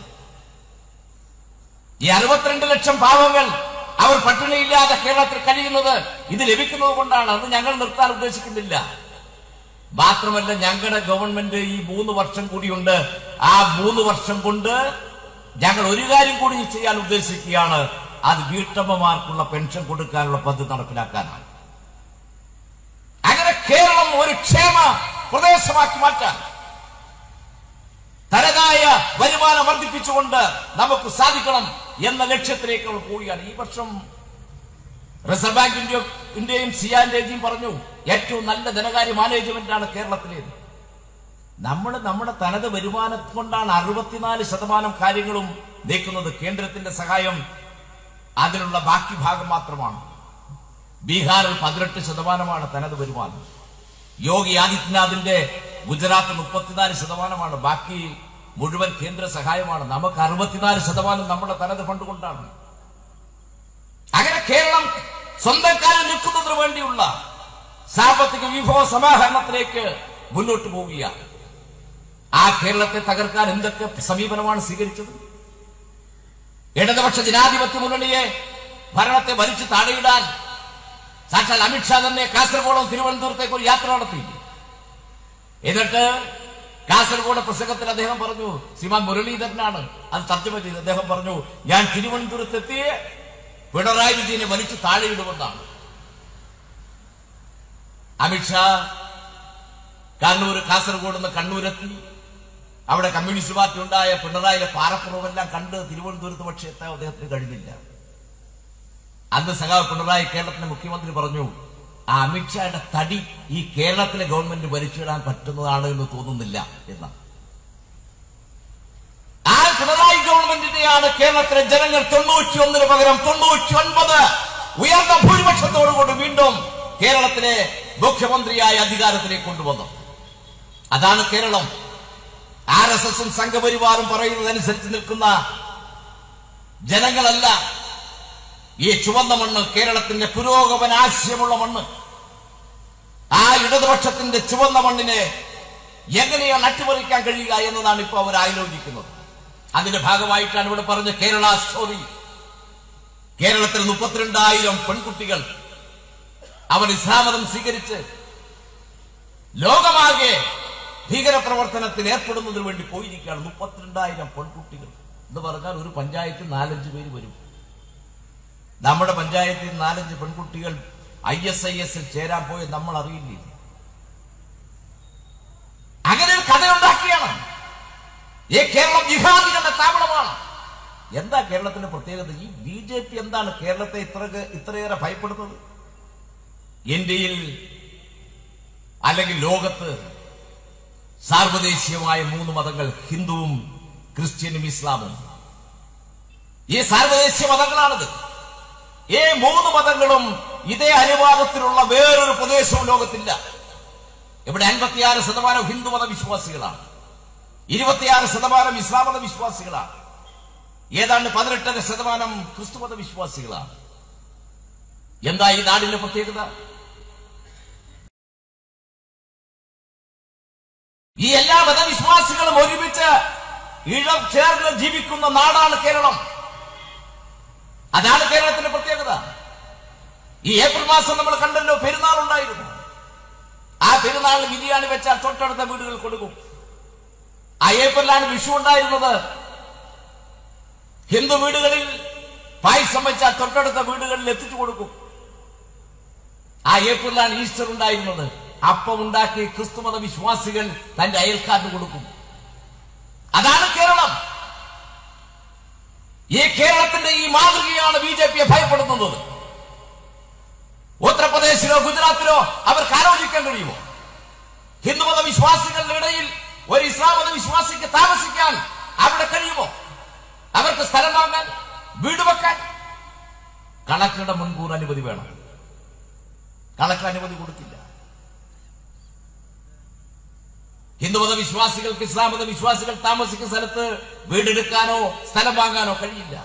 ഈ അറുപത്തിരണ്ട് ലക്ഷം പാവങ്ങൾ അവർ പട്ടിണിയില്ലാതെ കേരളത്തിൽ കഴിയുന്നത് ഇത് ലഭിക്കുന്നത് കൊണ്ടാണ് അത് ഞങ്ങൾ നിർത്താൻ ഉദ്ദേശിക്കുന്നില്ല മാത്രമല്ല ഞങ്ങളുടെ ഗവൺമെന്റ് ഈ മൂന്ന് വർഷം കൂടിയുണ്ട് ആ മൂന്ന് വർഷം കൊണ്ട് ഞങ്ങൾ ഒരു കാര്യം കൂടി ചെയ്യാൻ ഉദ്ദേശിക്കുകയാണ് അത് വീട്ടമ്മമാർക്കുള്ള പെൻഷൻ കൊടുക്കാനുള്ള പദ്ധതി നടപ്പിലാക്കാനാണ് അങ്ങനെ കേരളം ഒരു ക്ഷേമ പ്രദേശമാക്കി മാറ്റാൻ തനതായ വരുമാനം വർദ്ധിപ്പിച്ചുകൊണ്ട് നമുക്ക് സാധിക്കണം എന്ന ലക്ഷ്യത്തിലേക്ക് നമ്മൾ പോവുകയാണ് ഈ വർഷം റിസർവ് ബാങ്ക് ഇന്ത്യ ഇന്ത്യയും സിയാന്റെയും പറഞ്ഞു ഏറ്റവും നല്ല ധനകാര്യ മാനേജ്മെന്റാണ് കേരളത്തിലേത് നമ്മൾ നമ്മുടെ തനത് വരുമാനം കൊണ്ടാണ് അറുപത്തിനാല് ശതമാനം കാര്യങ്ങളും നീക്കുന്നത് കേന്ദ്രത്തിന്റെ സഹായം അതിനുള്ള ബാക്കി ഭാഗം മാത്രമാണ് ബീഹാറിൽ പതിനെട്ട് ശതമാനമാണ് തനത് വരുമാനം യോഗി ആദിത്യനാഥിന്റെ ഗുജറാത്ത് മുപ്പത്തിനാല് ശതമാനമാണ് ബാക്കി മുഴുവൻ കേന്ദ്ര സഹായമാണ് നമുക്ക് അറുപത്തിനാല് ശതമാനം നമ്മുടെ തനത് ഫണ്ട് കൊണ്ടാണ് അങ്ങനെ കേരളം സ്വന്തം കാലം നിൽക്കുന്നതിന് വേണ്ടിയുള്ള സാമ്പത്തിക വിഭവ സമാഹരണത്തിലേക്ക് മുന്നോട്ട് പോവുകയാണ് ആ കേരളത്തെ തകർക്കാൻ എന്തൊക്കെ സമീപനമാണ് സ്വീകരിച്ചത് ഇടതുപക്ഷ ജനാധിപത്യ മുന്നണിയെ ഭരണത്തെ വലിച്ചു താഴെയിടാൻ സാക്ഷാൽ അമിത്ഷാ തന്നെ കാസർഗോഡും തിരുവനന്തപുരത്തേക്ക് ഒരു യാത്ര നടത്തി എന്നിട്ട് കാസർഗോഡ് പ്രസംഗത്തിൽ അദ്ദേഹം പറഞ്ഞു ശ്രീമാൻ മുരളീധരനാണ് അത് തർജ്ജമ ചെയ്ത് അദ്ദേഹം പറഞ്ഞു ഞാൻ തിരുവനന്തപുരത്തെത്തിയ പിണറായി വിജയനെ വലിച്ചു താഴെയിടുമെന്നാണ് അമിത്ഷാ കണ്ണൂർ കാസർഗോഡ് നിന്ന് കണ്ണൂരെത്തി അവിടെ കമ്മ്യൂണിസ്റ്റ് പാർട്ടി ഉണ്ടായ പിണറായിലെ പാറപ്പുറമെല്ലാം കണ്ട് തിരുവനന്തപുരത്ത് പക്ഷേ എത്താൻ അദ്ദേഹത്തിന് കഴിഞ്ഞില്ല അന്ന് സഖാവ് പിണറായി കേരളത്തിലെ മുഖ്യമന്ത്രി പറഞ്ഞു ആ അമിത്ഷായുടെ തടി ഈ കേരളത്തിലെ ഗവൺമെന്റ് ഭരിച്ചിടാൻ പറ്റുന്നതാണ് എന്ന് തോന്നുന്നില്ല എന്ന് ആ പിണറായി ഗവൺമെന്റിനെയാണ് കേരളത്തിലെ ജനങ്ങൾ തൊണ്ണൂറ്റി ഒന്നിന് പകരം തൊണ്ണൂറ്റി ഒൻപത് ഉയർന്ന ഭൂരിപക്ഷത്തോടുകൂടി വീണ്ടും കേരളത്തിലെ മുഖ്യമന്ത്രിയായ അധികാരത്തിലേക്ക് കൊണ്ടുവന്നു അതാണ് കേരളം ആർ എസ് എസും സംഘപരിവാറും പറയുന്നതനുസരിച്ച് നിൽക്കുന്ന ജനങ്ങളല്ല ഈ ചുവന്ന മണ്ണ് കേരളത്തിന്റെ പുരോഗമനാശയമുള്ള മണ്ണ് ആ ഇടതുപക്ഷത്തിന്റെ ചുവന്ന മണ്ണിനെ എങ്ങനെയാണ് അട്ടിമറിക്കാൻ കഴിയുക എന്നതാണ് ഇപ്പോൾ അവർ ആലോചിക്കുന്നത് അതിന്റെ ഭാഗമായിട്ടാണ് ഇവിടെ പറഞ്ഞ കേരള സ്റ്റോറി കേരളത്തിൽ മുപ്പത്തിരണ്ടായിരം പെൺകുട്ടികൾ അവർ ഇസ്ലാമതം സ്വീകരിച്ച് ലോകമാകെ ഭീകരപ്രവർത്തനത്തിൽ ഏർപ്പെടുന്നതിന് വേണ്ടി പോയിരിക്കുകയാണ് മുപ്പത്തിരണ്ടായിരം പെൺകുട്ടികൾ എന്ന് പറഞ്ഞാൽ ഒരു പഞ്ചായത്തിൽ നാലഞ്ച് പേര് വരും നമ്മുടെ പഞ്ചായത്തിൽ നാലഞ്ച് പെൺകുട്ടികൾ ഐ എസ് ഐ എസിൽ ചേരാൻ പോയി നമ്മൾ അറിയില്ലേ അങ്ങനെ ഒരു കഥയുണ്ടാക്കിയാണ് ഈ കേരളം ജിഹാദികളുടെ താവളമാണ് എന്താ കേരളത്തിന്റെ പ്രത്യേകത ഈ ബി ജെ പി എന്താണ് കേരളത്തെ ഇത്ര ഇത്രയേറെ ഭയപ്പെടുന്നത് ഇന്ത്യയിൽ അല്ലെങ്കിൽ ലോകത്ത് സാർവദേശീയമായ മൂന്ന് മതങ്ങൾ ഹിന്ദുവും ക്രിസ്ത്യനും ഇസ്ലാമും ഈ സാർവദേശീയ മതങ്ങളാണിത് ഈ മൂന്ന് മതങ്ങളും ഇതേ അനുവാദത്തിലുള്ള വേറൊരു പ്രദേശവും ലോകത്തില്ല ഇവിടെ അൻപത്തിയാറ് ശതമാനം ഹിന്ദുമത വിശ്വാസികളാണ് ഇരുപത്തിയാറ് ശതമാനം ഇസ്ലാം മത വിശ്വാസികളാണ് ഏതാണ്ട് പതിനെട്ടര ശതമാനം ക്രിസ്തുമത വിശ്വാസികളാണ് എന്താ ഈ നാടിന്റെ പ്രത്യേകത ഈ എല്ലാ മതവിശ്വാസികളും ഒരുമിച്ച് ഇഴം ചേർന്ന് ജീവിക്കുന്ന നാടാണ് കേരളം അതാണ് കേരളത്തിന്റെ പ്രത്യേകത ഈ ഏപ്രിൽ മാസം നമ്മൾ കണ്ടല്ലോ പെരുന്നാൾ ഉണ്ടായിരുന്നു ആ പെരുന്നാളിൽ ബിരിയാണി വെച്ചാൽ തൊട്ടടുത്ത വീടുകൾ കൊടുക്കും ആ ഏപ്രിലാണ് വിഷു ഉണ്ടായിരുന്നത് ഹിന്ദു വീടുകളിൽ പായസം വെച്ചാൽ തൊട്ടടുത്ത വീടുകളിൽ എത്തിച്ചു കൊടുക്കും ആ ഏപ്രിലാണ് ഈസ്റ്റർ ഉണ്ടായിരുന്നത് അപ്പം ഉണ്ടാക്കി ക്രിസ്തുമത വിശ്വാസികൾ തന്റെ അയൽക്കാരന് കൊടുക്കും അതാണ് കേരളം ഈ കേരളത്തിന്റെ ഈ മാതൃകയാണ് ബി ജെ പിയെ ഭയപ്പെടുത്തുന്നത് ഉത്തർപ്രദേശിലോ ഗുജറാത്തിലോ അവർക്ക് ആലോചിക്കാൻ കഴിയുമോ ഹിന്ദുമത വിശ്വാസികളുടെ ഇടയിൽ ഒരു ഇസ്ലാം മത വിശ്വാസിക്ക് താമസിക്കാൻ അവിടെ കഴിയുമോ അവർക്ക് സ്ഥലം വാങ്ങാൻ വീട് വെക്കാൻ കളക്ടറുടെ മുൻകൂർ അനുമതി വേണം കളക്ടർ അനുമതി കൊടുത്തില്ല ഹിന്ദുമത വിശ്വാസികൾക്ക് ഇസ്ലാം മത വിശ്വാസികൾ താമസിക്കുന്ന സ്ഥലത്ത് വീടെടുക്കാനോ സ്ഥലം വാങ്ങാനോ കഴിയില്ല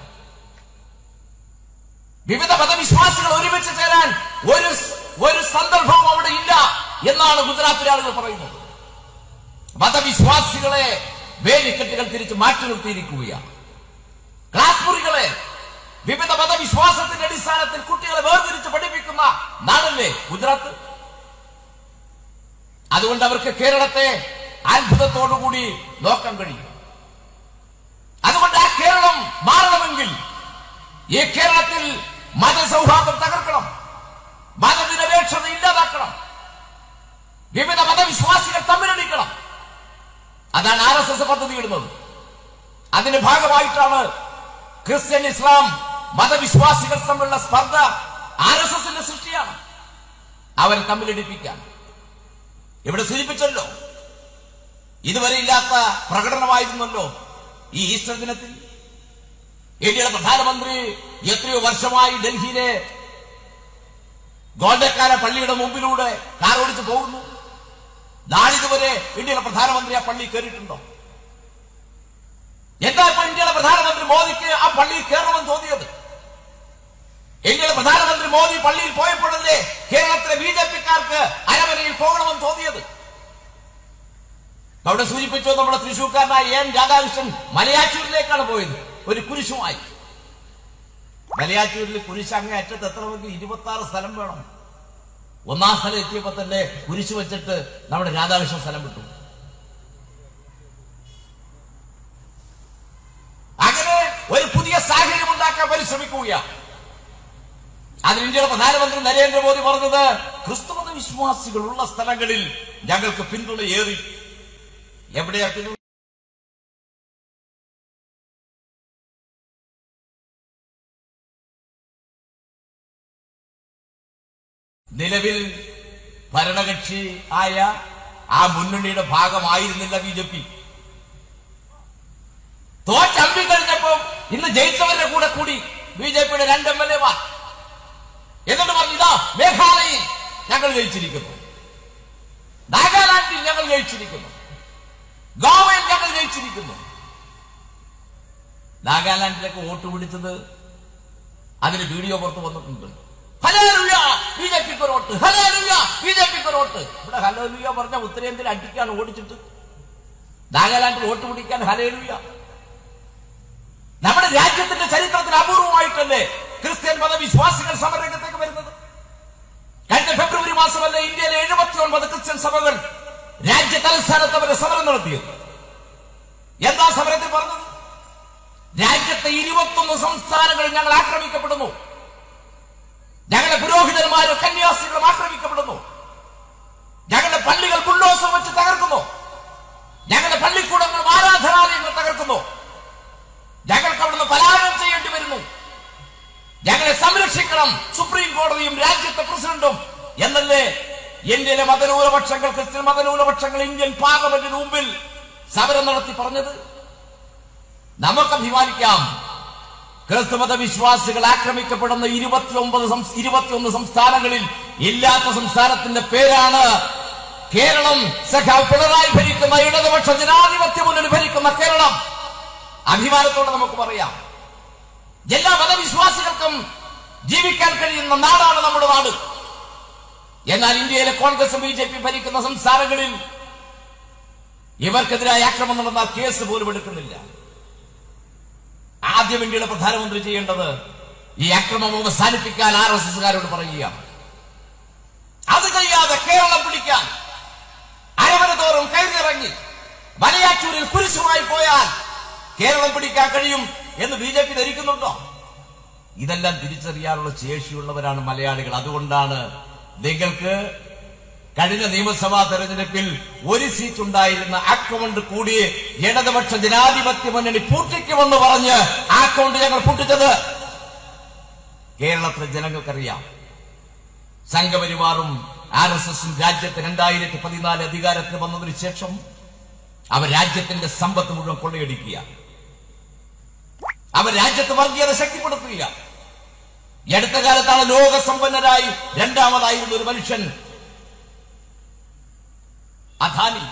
വിവിധ മതവിശ്വാസികൾ ഒരുമിച്ച് ചേരാൻ ഒരു ഒരു സന്ദർഭവും അവിടെ ഇല്ല എന്നാണ് ഗുജറാത്തിലെ ആളുകൾ പറയുന്നത് മതവിശ്വാസികളെ വേലിക്കെട്ടുകൾ തിരിച്ച് മാറ്റി നിർത്തിയിരിക്കുകയാണ് ക്ലാസ് മുറികളെ വിവിധ മതവിശ്വാസത്തിന്റെ അടിസ്ഥാനത്തിൽ കുട്ടികളെ വേർതിരിച്ച് പഠിപ്പിക്കുന്ന നാടല്ലേ ഗുജറാത്ത് അതുകൊണ്ട് അവർക്ക് കേരളത്തെ അത്ഭുതത്തോടുകൂടി നോക്കാൻ കഴിയും അതുകൊണ്ട് ആ കേരളം മാറണമെങ്കിൽ ഈ കേരളത്തിൽ മതസൗഹാർദ്ദം തകർക്കണം മതനിരപേക്ഷത ഇല്ലാതാക്കണം വിവിധ മതവിശ്വാസികൾ തമ്മിലടിക്കണം അതാണ് ആർ എസ് എസ് പദ്ധതി ഇടുന്നത് അതിന്റെ ഭാഗമായിട്ടാണ് ക്രിസ്ത്യൻ ഇസ്ലാം മതവിശ്വാസികൾ തമ്മിലുള്ള സ്പർദ്ധ ആർ എസ് എസിന്റെ സൃഷ്ടിയാണ് അവരെ തമ്മിലടിപ്പിക്കാൻ ഇവിടെ സൂചിപ്പിച്ചല്ലോ ഇതുവരെ ഇല്ലാത്ത പ്രകടനമായിരുന്നല്ലോ ഈ ഈസ്റ്റർ ദിനത്തിൽ ഇന്ത്യയുടെ പ്രധാനമന്ത്രി എത്രയോ വർഷമായി ഡൽഹിയിലെ ഗോൾഡക്കാര പള്ളിയുടെ മുമ്പിലൂടെ കാർ ഓടിച്ചു പോകുന്നു നാളിതുവരെ ഇന്ത്യയുടെ പ്രധാനമന്ത്രി ആ പള്ളി കയറിയിട്ടുണ്ടോ എന്താ ഇപ്പൊ ഇന്ത്യയുടെ പ്രധാനമന്ത്രി മോദിക്ക് ആ പള്ളിയിൽ കയറണമെന്ന് തോന്നിയത് ഇന്ത്യയുടെ പ്രധാനമന്ത്രി മോദി പള്ളിയിൽ പോയപ്പോഴല്ലേ കേരളത്തിലെ ബി ജെ പിക്കാർക്ക് അരമനയിൽ പോകണമെന്ന് തോന്നിയത് അവിടെ സൂചിപ്പിച്ചു നമ്മുടെ തൃശൂർക്കാരനായ എൻ രാധാകൃഷ്ണൻ മലയാറ്റൂരിലേക്കാണ് പോയത് ഒരു കുരിശുമായി മലയാറ്റൂരിൽ കുരിശ് അങ്ങേ അറ്റത്ത് എത്തണമെങ്കിൽ ഇരുപത്തി ആറ് സ്ഥലം വേണം ഒന്നാം സ്ഥലം എത്തിയപ്പോ തന്നെ കുരിശ് വെച്ചിട്ട് നമ്മുടെ രാധാകൃഷ്ണൻ സ്ഥലം വിട്ടു അങ്ങനെ ഒരു പുതിയ സാഹചര്യം ഉണ്ടാക്കാൻ പരിശ്രമിക്കുകയാണ് അതിന് ഇന്ത്യയുടെ പ്രധാനമന്ത്രി നരേന്ദ്രമോദി പറഞ്ഞത് ക്രിസ്തുമത വിശ്വാസികൾ ഉള്ള സ്ഥലങ്ങളിൽ ഞങ്ങൾക്ക് പിന്തുണയേറി എവിടെയാ പിന്തുണ നിലവിൽ ഭരണകക്ഷി ആയ ആ മുന്നണിയുടെ ഭാഗമായിരുന്നില്ല ബി ജെ പി തോറ്റമ്പി കഴിഞ്ഞപ്പോ ഇന്ന് ജയിച്ചവരുടെ കൂടെ കൂടി ബി ജെ പിയുടെ രണ്ട് എം എൽ എമാർ എന്നിട്ട് പറഞ്ഞു ഇതാ മേഘാലയയിൽ ഞങ്ങൾ ജയിച്ചിരിക്കുന്നു നാഗാലാൻഡിൽ ഞങ്ങൾ ജയിച്ചിരിക്കുന്നു ഗോവയിൽ ഞങ്ങൾ ജയിച്ചിരിക്കുന്നു നാഗാലാൻഡിലൊക്കെ വോട്ട് പിടിച്ചത് അതിന് വീഡിയോ പുറത്ത് വന്നിട്ടുണ്ട് ഹലേലുയ ബി ജെ പിക്ക് ഒരു വോട്ട് ഹലേലുയ ബി ജെ പിക്ക് ഒരു വോട്ട് ഇവിടെ ഹലേലുയ പറഞ്ഞ ഉത്തരേന്ത്യയിൽ അടിക്കാൻ ഓടിച്ചിട്ട് നാഗാലാൻഡിൽ വോട്ട് പിടിക്കാൻ ഹലേലുയ നമ്മുടെ രാജ്യത്തിന്റെ ചരിത്രത്തിൽ അപൂർവമായിട്ടല്ലേ ക്രിസ്ത്യൻ മതവിശ്വാസികൾ സമരരംഗത്തേക്ക് വരുന്നത് കഴിഞ്ഞ ഫെബ്രുവരി മാസമല്ലേ ഇന്ത്യയിലെ എഴുപത്തി ഒൻപത് ക്രിസ്ത്യൻ സഭകൾ രാജ്യ തലസ്ഥാനത്ത് അവരെ സമരം നടത്തിയത് എന്താ സമരത്തിൽ പറഞ്ഞത് രാജ്യത്തെ ഇരുപത്തൊന്ന് സംസ്ഥാനങ്ങളിൽ ഞങ്ങൾ ആക്രമിക്കപ്പെടുന്നു ഞങ്ങളുടെ പുരോഹിതന്മാരും കന്യാസ്ത്രീകളും ആക്രമിക്കപ്പെടുന്നു ഞങ്ങളുടെ പള്ളികൾ ബുള്ളോസർ വെച്ച് തകർക്കുന്നു ഞങ്ങളുടെ പള്ളിക്കൂടങ്ങളും ആരാധനാലയങ്ങൾ തകർക്കുന്നു ഞങ്ങൾക്ക് അവിടുന്ന് പലായനം ചെയ്യേണ്ടി വരുന്നു ഞങ്ങളെ സംരക്ഷിക്കണം സുപ്രീം കോടതിയും രാജ്യത്തെ പ്രസിഡന്റും എന്നല്ലേ ഇന്ത്യയിലെ മതന്യൂനപക്ഷങ്ങൾ ക്രിസ്ത്യൻ മതന്യൂനപക്ഷങ്ങൾ ഇന്ത്യൻ പാർലമെന്റിന് മുമ്പിൽ സമരം നടത്തി പറഞ്ഞത് നമുക്ക് അഭിമാനിക്കാം ക്രിസ്തുമത വിശ്വാസികൾ ആക്രമിക്കപ്പെടുന്ന ഇരുപത്തിയൊമ്പത് സംസ്- ഇരുപത്തിയൊന്ന് സംസ്ഥാനങ്ങളിൽ ഇല്ലാത്ത സംസ്ഥാനത്തിന്റെ പേരാണ് കേരളം സഖാവ് പിണറായി ഭരിക്കുന്ന ഇടതുപക്ഷ ജനാധിപത്യ മുന്നണി ഭരിക്കുന്ന കേരളം അഭിമാനത്തോടെ നമുക്ക് പറയാം എല്ലാ മതവിശ്വാസികൾക്കും ജീവിക്കാൻ കഴിയുന്ന നാടാണ് നമ്മുടെ നാട് എന്നാൽ ഇന്ത്യയിലെ കോൺഗ്രസും ബി ജെ പി ഭരിക്കുന്ന സംസ്ഥാനങ്ങളിൽ ഇവർക്കെതിരായ ആക്രമണം നടന്നാൽ കേസ് പോലും എടുക്കുന്നില്ല ആദ്യം ഇന്ത്യയുടെ പ്രധാനമന്ത്രി ചെയ്യേണ്ടത് ഈ അക്രമം അവസാനിപ്പിക്കാൻ ആർ എസ് എസുകാരോട് പറയുകയാണ് അത് ചെയ്യാതെ കേരളം പിടിക്കാൻ അരവര തോറും കയറിയിറങ്ങി മലയാറ്റൂരിൽ കുരിശുമായി പോയാൽ കേരളം പിടിക്കാൻ കഴിയും എന്ന് ബി ജെ പി ധരിക്കുന്നുണ്ടോ ഇതെല്ലാം തിരിച്ചറിയാനുള്ള ശേഷിയുള്ളവരാണ് മലയാളികൾ അതുകൊണ്ടാണ് നിങ്ങൾക്ക് കഴിഞ്ഞ നിയമസഭാ തെരഞ്ഞെടുപ്പിൽ ഒരു സീറ്റ് ഉണ്ടായിരുന്ന അക്കൗണ്ട് കൂടി ഇടതുപക്ഷ ജനാധിപത്യ മുന്നണി പൂട്ടിക്കുമെന്ന് പറഞ്ഞ് ആ അക്കൗണ്ട് ഞങ്ങൾ പൂട്ടിച്ചത് കേരളത്തിലെ ജനങ്ങൾക്കറിയാം സംഘപരിവാറും ആർ എസ് എസും രാജ്യത്ത് രണ്ടായിരത്തി പതിനാല് അധികാരത്തിൽ വന്നതിന് ശേഷം അവർ രാജ്യത്തിന്റെ സമ്പത്ത് മുഴുവൻ കൊള്ളയടിക്കുക അവർ രാജ്യത്ത് വർഗീയത ശക്തിപ്പെടുത്തുക ഈ അടുത്ത കാലത്താണ് ലോകസമ്പന്നരായി രണ്ടാമതായിരുന്ന ഒരു മനുഷ്യൻ അദാനി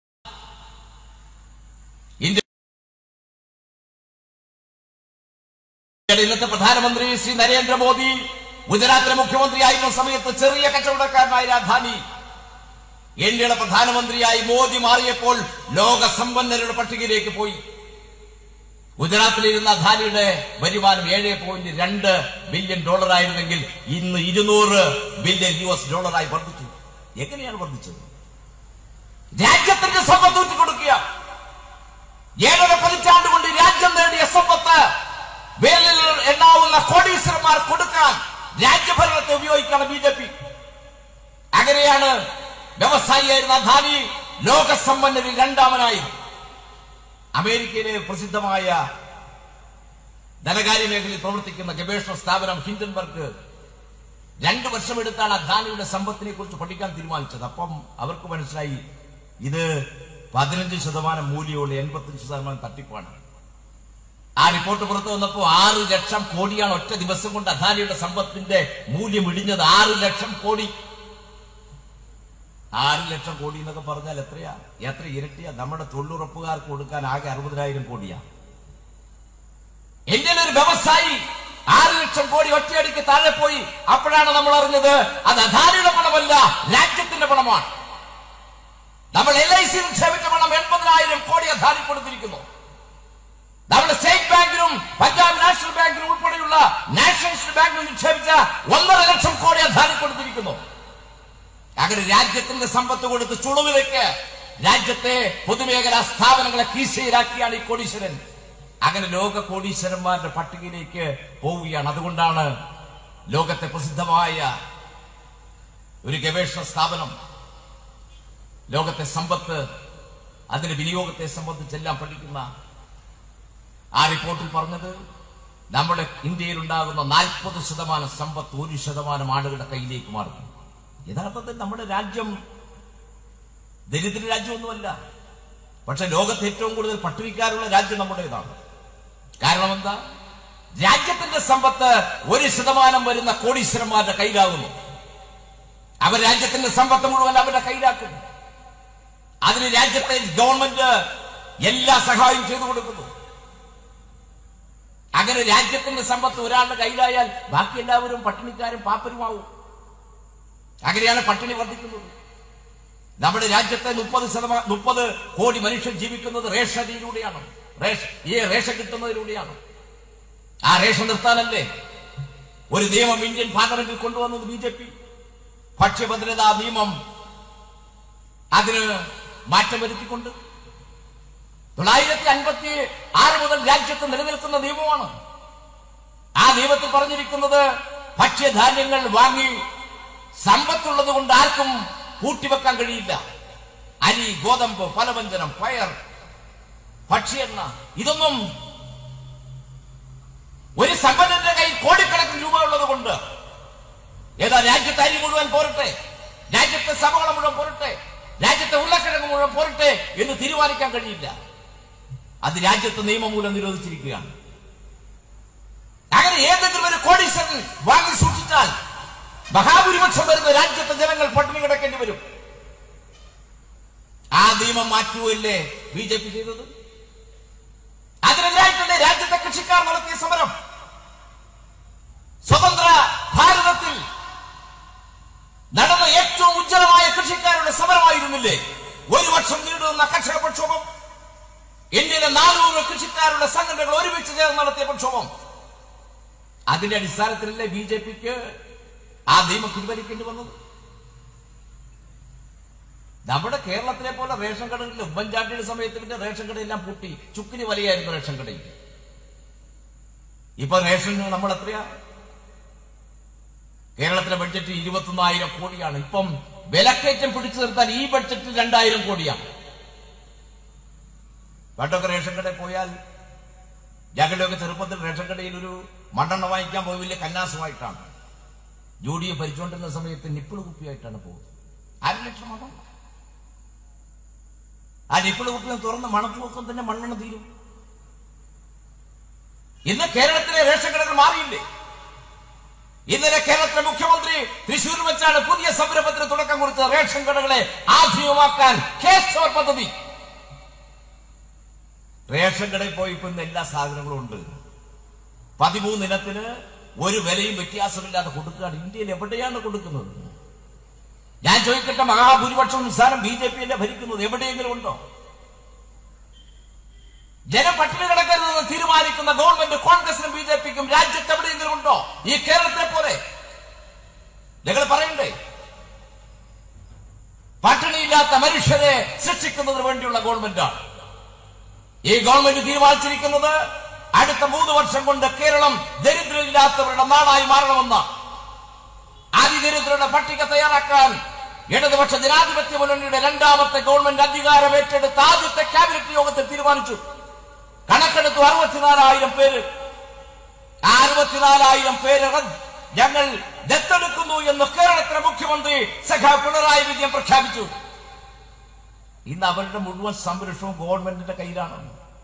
ഇന്ത്യ ഇന്നത്തെ പ്രധാനമന്ത്രി ശ്രീ നരേന്ദ്രമോദി ഗുജറാത്തിലെ മുഖ്യമന്ത്രിയായിരുന്ന സമയത്ത് ചെറിയ കച്ചവടക്കാരനായ അദാനി ഇന്ത്യയുടെ പ്രധാനമന്ത്രിയായി മോദി മാറിയപ്പോൾ ലോക സമ്പന്നരുടെ പട്ടികയിലേക്ക് പോയി ഗുജറാത്തിലിരുന്ന അദാനിയുടെ വരുമാനം ഏഴ് പോയിന്റ് രണ്ട് ബില്യൺ ഡോളർ ആയിരുന്നെങ്കിൽ ഇന്ന് ഇരുന്നൂറ് ബില്യൺ യു എസ് ഡോളറായി വർദ്ധിച്ചു എങ്ങനെയാണ് വർദ്ധിച്ചത് രാജ്യത്തിന്റെ സമ്പത്ത് ഊറ്റി കൊടുക്കുക ഏഴര പതിറ്റാണ്ട് കൊണ്ട് രാജ്യം നേടിയ സമ്പത്ത് വേലിൽ എണ്ണാവുന്ന കോടീശ്വരന്മാർ കൊടുക്കാൻ രാജ്യഭരണത്തെ ഉപയോഗിക്കണം ബി ജെ പി അങ്ങനെയാണ് വ്യവസായിയായിരുന്ന അദാനി ലോകസമ്പന്നരിൽ രണ്ടാമനായി അമേരിക്കയിലെ പ്രസിദ്ധമായ ധനകാര്യ മേഖലയിൽ പ്രവർത്തിക്കുന്ന ഗവേഷണ സ്ഥാപനം ഹിൻഡൻബർഗ് രണ്ടു വർഷമെടുത്താണ് അദാനിയുടെ സമ്പത്തിനെ കുറിച്ച് പഠിക്കാൻ തീരുമാനിച്ചത് അപ്പം അവർക്ക് മനസ്സിലായി ഇത് പതിനഞ്ച് ശതമാനം മൂല്യമുള്ള എൺപത്തഞ്ച് ശതമാനം തട്ടിപ്പാണ് ആ റിപ്പോർട്ട് പുറത്തു വന്നപ്പോൾ ആറ് ലക്ഷം കോടിയാണ് ഒറ്റ ദിവസം കൊണ്ട് അദാനിയുടെ സമ്പത്തിന്റെ മൂല്യം ഇടിഞ്ഞത് ആറ് ലക്ഷം കോടി ആറ് ലക്ഷം കോടി എന്നൊക്കെ പറഞ്ഞാൽ എത്രയാ എത്ര ഇരട്ടിയാ നമ്മുടെ തൊഴിലുറപ്പുകാർക്ക് കൊടുക്കാൻ ആകെ അറുപതിനായിരം കോടിയാ ഇന്ത്യയിലെ ഒരു വ്യവസായി ആറ് ലക്ഷം കോടി ഒറ്റയടിക്ക് താഴെ പോയി അപ്പോഴാണ് നമ്മൾ അറിഞ്ഞത് അത് അദാനിയുടെ പണമല്ല രാജ്യത്തിന്റെ പണമാണ് നമ്മൾ എൽ ഐ സി നിക്ഷേപിച്ച പണം എൺപതിനായിരം കോടി അദാനി കൊടുത്തിരിക്കുന്നു നമ്മുടെ സ്റ്റേറ്റ് ബാങ്കിലും പഞ്ചാബ് നാഷണൽ ബാങ്കിലും ഉൾപ്പെടെയുള്ള നാഷണലിസ്റ്റ് ബാങ്കിൽ നിക്ഷേപിച്ച ഒന്നര ലക്ഷം കോടി അദാനി കൊടുത്തിരിക്കുന്നു അങ്ങനെ രാജ്യത്തിന്റെ സമ്പത്ത് കൊടുത്ത് ചുളുവിലേക്ക് രാജ്യത്തെ പൊതുമേഖലാ സ്ഥാപനങ്ങളെ കീശയിലാക്കിയാണ് ഈ കോടീശ്വരൻ അങ്ങനെ ലോക കോടീശ്വരന്മാരുടെ പട്ടികയിലേക്ക് പോവുകയാണ് അതുകൊണ്ടാണ് ലോകത്തെ പ്രസിദ്ധമായ ഒരു ഗവേഷണ സ്ഥാപനം ലോകത്തെ സമ്പത്ത് അതിന്റെ വിനിയോഗത്തെ സംബന്ധിച്ചെല്ലാം പഠിക്കുന്ന ആ റിപ്പോർട്ടിൽ പറഞ്ഞത് നമ്മുടെ ഇന്ത്യയിൽ ഉണ്ടാകുന്ന നാൽപ്പത് ശതമാനം സമ്പത്ത് ഒരു ശതമാനം ആളുകളുടെ കയ്യിലേക്ക് മാറുന്നു യഥാർത്ഥത്തിൽ നമ്മുടെ രാജ്യം ദരിദ്ര രാജ്യമൊന്നുമല്ല പക്ഷെ ലോകത്ത് ഏറ്റവും കൂടുതൽ പട്ടിണിക്കാരുള്ള രാജ്യം നമ്മുടേതാണ് കാരണം എന്താ രാജ്യത്തിന്റെ സമ്പത്ത് ഒരു ശതമാനം വരുന്ന കോടീശ്വരന്മാരുടെ കയ്യിലാകുന്നു അവർ രാജ്യത്തിന്റെ സമ്പത്ത് മുഴുവൻ അവരുടെ കയ്യിലാക്കുന്നു അതിന് രാജ്യത്തെ ഗവൺമെന്റ് എല്ലാ സഹായവും ചെയ്തു കൊടുക്കുന്നു അങ്ങനെ രാജ്യത്തിന്റെ സമ്പത്ത് ഒരാളുടെ കയ്യിലായാൽ ബാക്കി എല്ലാവരും പട്ടിണിക്കാരും പാപ്പരുമാവും അങ്ങനെയാണ് പട്ടിണി വർദ്ധിക്കുന്നത് നമ്മുടെ രാജ്യത്തെ മുപ്പത് ശതമാനം മുപ്പത് കോടി മനുഷ്യർ ജീവിക്കുന്നത് റേഷനിലൂടെയാണ് റേഷൻ ഈ റേഷൻ കിട്ടുന്നതിലൂടെയാണ് ആ റേഷൻ നിർത്താനല്ലേ ഒരു നിയമം ഇന്ത്യൻ പാർലമെന്റിൽ കൊണ്ടുവന്നത് ബി ജെ പി ഭക്ഷ്യഭദ്രതാ നിയമം അതിന് മാറ്റം വരുത്തിക്കൊണ്ട് തൊള്ളായിരത്തി അൻപത്തി ആറ് മുതൽ രാജ്യത്ത് നിലനിൽക്കുന്ന നിയമമാണ് ആ നിയമത്തിൽ പറഞ്ഞിരിക്കുന്നത് ഭക്ഷ്യധാന്യങ്ങൾ വാങ്ങി സമ്പത്തുള്ളത് കൊണ്ട് ആർക്കും കൂട്ടിവെക്കാൻ കഴിയില്ല അരി ഗോതമ്പ് ഫലവ്യഞ്ജനം പയർ ഭക്ഷ്യെണ്ണ ഇതൊന്നും ഒരു സമ്പന്നന്റെ കയ്യിൽ കോടിക്കണക്കിന് രൂപ ഉള്ളത് കൊണ്ട് ഏതാ രാജ്യത്തെ അരി മുഴുവൻ പോരട്ടെ രാജ്യത്തെ സഭകള മുഴുവൻ പോരട്ടെ രാജ്യത്തെ ഉരുളക്കിഴങ്ങ് മുഴുവൻ പോരട്ടെ എന്ന് തീരുമാനിക്കാൻ കഴിയില്ല അത് രാജ്യത്തെ നിയമം മൂലം നിരോധിച്ചിരിക്കുകയാണ് അങ്ങനെ ഏതെങ്കിലും ഒരു കോടീശ്വരൻ വാങ്ങി സൂക്ഷിച്ചാൽ മഹാഭൂരിപക്ഷം വരുന്ന രാജ്യത്തെ ജനങ്ങൾ പട്ടിണി കിടക്കേണ്ടി വരും ആ നിയമം മാറ്റുകയല്ലേ ബി ജെ പി ചെയ്തത് അതിനെതിരായിട്ടല്ലേ രാജ്യത്തെ കൃഷിക്കാർ നടത്തിയ സമരം സ്വതന്ത്ര ഭാരതത്തിൽ നടന്ന ഏറ്റവും ഉജ്ജ്വലമായ കൃഷിക്കാരുടെ സമരമായിരുന്നില്ലേ ഒരു വർഷം നീണ്ടുനിന്ന കർഷക പ്രക്ഷോഭം ഇന്ത്യയിലെ നാനൂറ് കൃഷിക്കാരുടെ സംഘടനകൾ ഒരുമിച്ച് ചേർന്ന് നടത്തിയ പ്രക്ഷോഭം അതിന്റെ അടിസ്ഥാനത്തിലല്ലേ ബി ജെ പിക്ക് ആ നിയമം പിൻവലിക്കേണ്ടി വന്നത് നമ്മുടെ കേരളത്തിലെ പോലെ റേഷൻ കടകളിൽ ഉമ്മൻചാണ്ടിയുടെ സമയത്ത് പിന്നെ റേഷൻ കടയെല്ലാം പൂട്ടി ചുക്കിന് വലിയായിരുന്നു റേഷൻ കടയിൽ ഇപ്പൊ റേഷൻ നമ്മൾ എത്രയാ കേരളത്തിലെ ബഡ്ജറ്റ് ഇരുപത്തൊന്നായിരം കോടിയാണ് ഇപ്പം വിലക്കയറ്റം പിടിച്ചു നിർത്താൻ ഈ ബഡ്ജറ്റ് രണ്ടായിരം കോടിയാണ് പണ്ടൊക്കെ റേഷൻ കടയിൽ പോയാൽ ഞങ്ങളുടെയൊക്കെ ചെറുപ്പത്തിൽ റേഷൻ കടയിൽ ഒരു മണ്ണെണ്ണ വാങ്ങിക്കാൻ പോയി വലിയ കന്നാസമായിട്ടാണ് ജോഡിയെ ഭരിച്ചുകൊണ്ടിരുന്ന സമയത്ത് നിപ്പിള് കുപ്പിയായിട്ടാണ് പോകുന്നത് അര ലക്ഷം മണ്ണെണ്ണ ആ നിപ്പിള് കുപ്പിയും തുറന്ന് മണപ്പുവക്കം തന്നെ മണ്ണെണ്ണ തീരും ഇന്ന് കേരളത്തിലെ റേഷൻ കടകൾ മാറിയില്ലേ ഇന്നലെ കേരളത്തിലെ മുഖ്യമന്ത്രി തൃശൂർ വെച്ചാണ് പുതിയ സംരംഭത്തിന് തുടക്കം കുറിച്ച റേഷൻ കടകളെ ആധുനികമാക്കാൻ കേശവർ പദ്ധതി റേഷൻ കടയിൽ പോയി ഇപ്പൊ ഇന്ന് എല്ലാ സാധനങ്ങളും ഉണ്ട് പതിമൂന്ന് ഇനത്തിന് ഒരു വിലയും വ്യത്യാസമില്ലാതെ കൊടുക്കുകയാണ് ഇന്ത്യയിൽ എവിടെയാണ് കൊടുക്കുന്നത് ഞാൻ ചോദിക്കട്ടെ മഹാഭൂരിപക്ഷം സംസ്ഥാനം ബി ജെ പി അല്ലേ ഭരിക്കുന്നത് എവിടെയെങ്കിലും ഉണ്ടോ ജനം പട്ടിണി കിടക്കരുതെന്ന് തീരുമാനിക്കുന്ന ഗവൺമെന്റ് കോൺഗ്രസിനും ബി ജെ പിക്കും രാജ്യത്ത് എവിടെയെങ്കിലും ഉണ്ടോ ഈ കേരളത്തിലെ പോലെ നിങ്ങൾ പറയണ്ടേ പട്ടിണിയില്ലാത്ത മനുഷ്യരെ സൃഷ്ടിക്കുന്നതിന് വേണ്ടിയുള്ള ഗവൺമെന്റാണ് ഈ ഗവൺമെന്റ് തീരുമാനിച്ചിരിക്കുന്നത് അടുത്ത മൂന്ന് വർഷം കൊണ്ട് കേരളം ദരിദ്രരില്ലാത്തവരുടെ നാടായി മാറണമെന്ന അതിദരിദ്രരുടെ പട്ടിക തയ്യാറാക്കാൻ ഇടതുപക്ഷ ജനാധിപത്യ മുന്നണിയുടെ രണ്ടാമത്തെ ഗവൺമെന്റ് അധികാരം ഏറ്റെടുത്ത ആദ്യത്തെ ക്യാബിനറ്റ് യോഗത്തിൽ തീരുമാനിച്ചു കണക്കെടുത്തു അറുപത്തിനാലായിരം പേര് ആ അറുപത്തിനാലായിരം പേര് റദ്ദ് ഞങ്ങൾ ദത്തെടുക്കുന്നു എന്ന് കേരളത്തിലെ മുഖ്യമന്ത്രി സഖാ പിണറായി വിജയൻ പ്രഖ്യാപിച്ചു ഇന്ന് അവരുടെ മുഴുവൻ സംരക്ഷണവും ഗവൺമെന്റിന്റെ കയ്യിലാണ്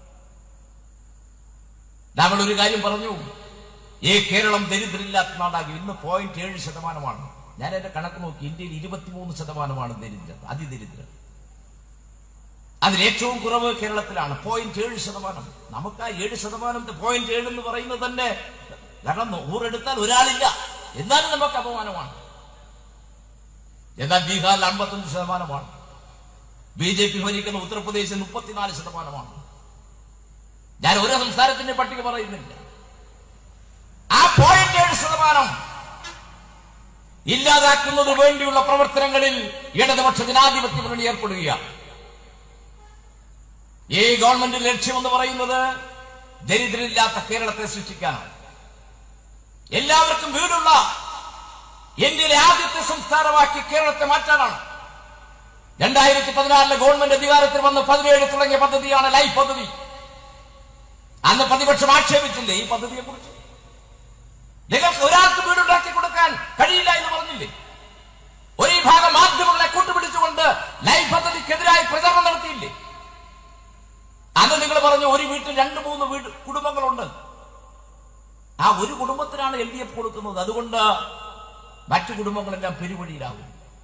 നമ്മൾ ഒരു കാര്യം പറഞ്ഞു ഈ കേരളം ദരിദ്രമില്ലാത്ത നാടാകി ഇന്ന് പോയിന്റ് ഏഴ് ശതമാനമാണ് ഞാൻ എന്റെ കണക്ക് നോക്കി ഇന്ത്യയിൽ ഇരുപത്തിമൂന്ന് ശതമാനമാണ് ദരിദ്രം അതിദരിദ്രം അതിൽ ഏറ്റവും കുറവ് കേരളത്തിലാണ് പോയിന്റ് ഏഴ് ശതമാനം നമുക്ക് ആ ഏഴ് ശതമാനം പോയിന്റ് ഏഴ് എന്ന് പറയുന്നത് തന്നെ കാരണം നൂറെടുത്താൽ ഒരാളില്ല എന്നാലും നമുക്ക് അപമാനമാണ് എന്നാൽ ബീഹാറിൽ അമ്പത്തഞ്ച് ശതമാനമാണ് ബി ജെ പി ഭരിക്കുന്ന ഉത്തർപ്രദേശിൽ മുപ്പത്തിനാല് ശതമാനമാണ് ഞാൻ ഓരോ സംസ്ഥാനത്തിന്റെ പട്ടിക പറയുന്നില്ല ആ പോയിന്റ് ഏഴ് ശതമാനം ഇല്ലാതാക്കുന്നതിന് വേണ്ടിയുള്ള പ്രവർത്തനങ്ങളിൽ ഇടതുപക്ഷ ജനാധിപത്യ മുന്നണി ഏർപ്പെടുകയാണ് ഈ ഗവൺമെന്റ് ലക്ഷ്യമെന്ന് പറയുന്നത് ദരിദ്രരില്ലാത്ത കേരളത്തെ സൃഷ്ടിക്കാനാണ് എല്ലാവർക്കും വീടുള്ള ഇന്ത്യയിലെ ആദ്യത്തെ സംസ്ഥാനമാക്കി കേരളത്തെ മാറ്റാനാണ് രണ്ടായിരത്തി പതിനാറിലെ ഗവൺമെന്റ് അധികാരത്തിൽ വന്ന് പതിനേഴ് തുടങ്ങിയ പദ്ധതിയാണ് ലൈഫ് പദ്ധതി അന്ന് പ്രതിപക്ഷം ആക്ഷേപിച്ചില്ലേ ഈ പദ്ധതിയെ കുറിച്ച് നിങ്ങൾക്ക് ഒരാൾക്ക് വീടുണ്ടാക്കി കൊടുക്കാൻ കഴിയില്ല എന്ന് പറഞ്ഞില്ലേ ഒരു വിഭാഗം മാധ്യമങ്ങളെ കൂട്ടുപിടിച്ചുകൊണ്ട് ലൈഫ് പദ്ധതിക്കെതിരായി പ്രചരണം നടത്തിയില്ലേ അന്ന് നിങ്ങൾ പറഞ്ഞു ഒരു വീട്ടിൽ രണ്ട് മൂന്ന് വീട് കുടുംബങ്ങളുണ്ട് ആ ഒരു കുടുംബത്തിനാണ് എൽ ഡി എഫ് കൊടുക്കുന്നത് അതുകൊണ്ട് മറ്റു കുടുംബങ്ങളെല്ലാം പെരുവഴിയിലാകും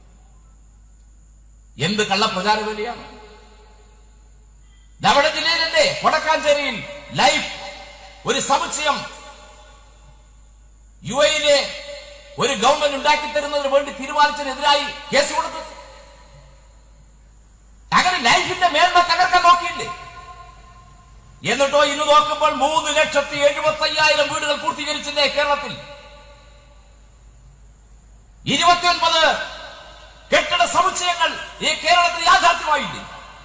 എന്ത് കള്ളപ്രചാര വേലയാണ് നമ്മുടെ ജില്ലയിലല്ലേ കൊടക്കാഞ്ചേരിയിൽ ലൈഫ് ഒരു സമുച്ചയം യു എയിലെ ഒരു ഗവൺമെന്റ് ഉണ്ടാക്കി തരുന്നതിന് വേണ്ടി തീരുമാനിച്ചതിനെതിരായി കേസ് കൊടുത്തു അങ്ങനെ ലൈഫിന്റെ മേന്മ തകർക്കാൻ നോക്കിയില്ലേ എന്നിട്ടോ ഇന്ന് നോക്കുമ്പോൾ മൂന്ന് ലക്ഷത്തി എഴുപത്തി അയ്യായിരം വീടുകൾ പൂർത്തീകരിച്ചില്ലേ കേരളത്തിൽ ഇരുപത്തിയൊൻപത് കെട്ടിട സമുച്ചയങ്ങൾ ഈ കേരളത്തിൽ യാഥാർത്ഥ്യമായില്ലേ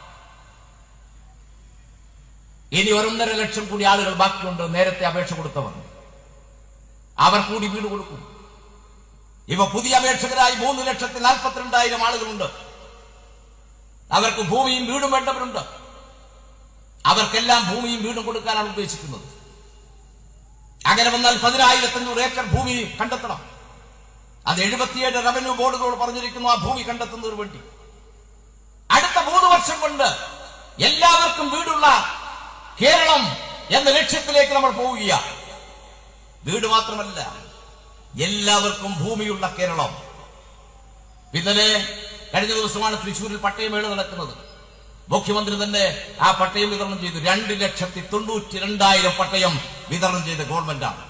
ഇനി ഒരൊന്നര ലക്ഷം കൂടി ആളുകൾ ബാക്കിയുണ്ട് നേരത്തെ അപേക്ഷ കൊടുത്തവർ അവർ കൂടി വീട് കൊടുക്കും ഇവ പുതിയ അപേക്ഷകരായി മൂന്ന് ലക്ഷത്തി നാൽപ്പത്തിരണ്ടായിരം ആളുകളുണ്ട് അവർക്ക് ഭൂമിയും വീടും വേണ്ടവരുണ്ട് അവർക്കെല്ലാം ഭൂമിയും വീടും കൊടുക്കാനാണ് ഉദ്ദേശിക്കുന്നത് അങ്ങനെ വന്നാൽ പതിനായിരത്തി അഞ്ഞൂറ് ഏക്കർ ഭൂമി കണ്ടെത്തണം അത് എഴുപത്തിയേഴ് റവന്യൂ ബോർഡുകളോട് പറഞ്ഞിരിക്കുന്നു ആ ഭൂമി കണ്ടെത്തുന്നതിന് വേണ്ടി അടുത്ത മൂന്ന് വർഷം കൊണ്ട് എല്ലാവർക്കും വീടുള്ള കേരളം എന്ന ലക്ഷ്യത്തിലേക്ക് നമ്മൾ പോവുകയാണ് വീട് മാത്രമല്ല എല്ലാവർക്കും ഭൂമിയുള്ള കേരളം ഇന്നലെ കഴിഞ്ഞ ദിവസമാണ് തൃശൂരിൽ പട്ടയമേള നടക്കുന്നത് മുഖ്യമന്ത്രി തന്നെ ആ പട്ടയം വിതരണം ചെയ്തു രണ്ട് ലക്ഷത്തി തൊണ്ണൂറ്റി രണ്ടായിരം പട്ടയം വിതരണം ചെയ്ത ഗവൺമെന്റാണ്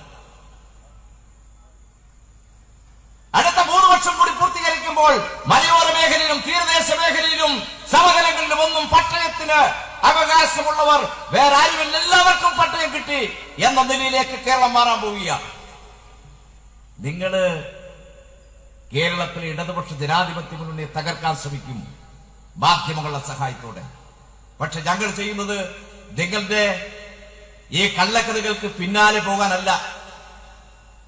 അടുത്ത മൂന്ന് വർഷം കൂടി പൂർത്തീകരിക്കുമ്പോൾ മലയോര മേഖലയിലും തീരദേശ മേഖലയിലും സമതലങ്ങളിലും ഒന്നും പട്ടയത്തിന് അവകാശമുള്ളവർ വേറെ ആരുമില്ല എല്ലാവർക്കും പട്ടയം കിട്ടി എന്ന നിലയിലേക്ക് കേരളം മാറാൻ പോവുകയാണ് നിങ്ങള് കേരളത്തിലെ ഇടതുപക്ഷ ജനാധിപത്യ മുന്നണിയെ തകർക്കാൻ ശ്രമിക്കും മാധ്യമങ്ങളുടെ സഹായത്തോടെ പക്ഷെ ഞങ്ങൾ ചെയ്യുന്നത് നിങ്ങളുടെ ഈ കള്ളക്കഥകൾക്ക് പിന്നാലെ പോകാനല്ല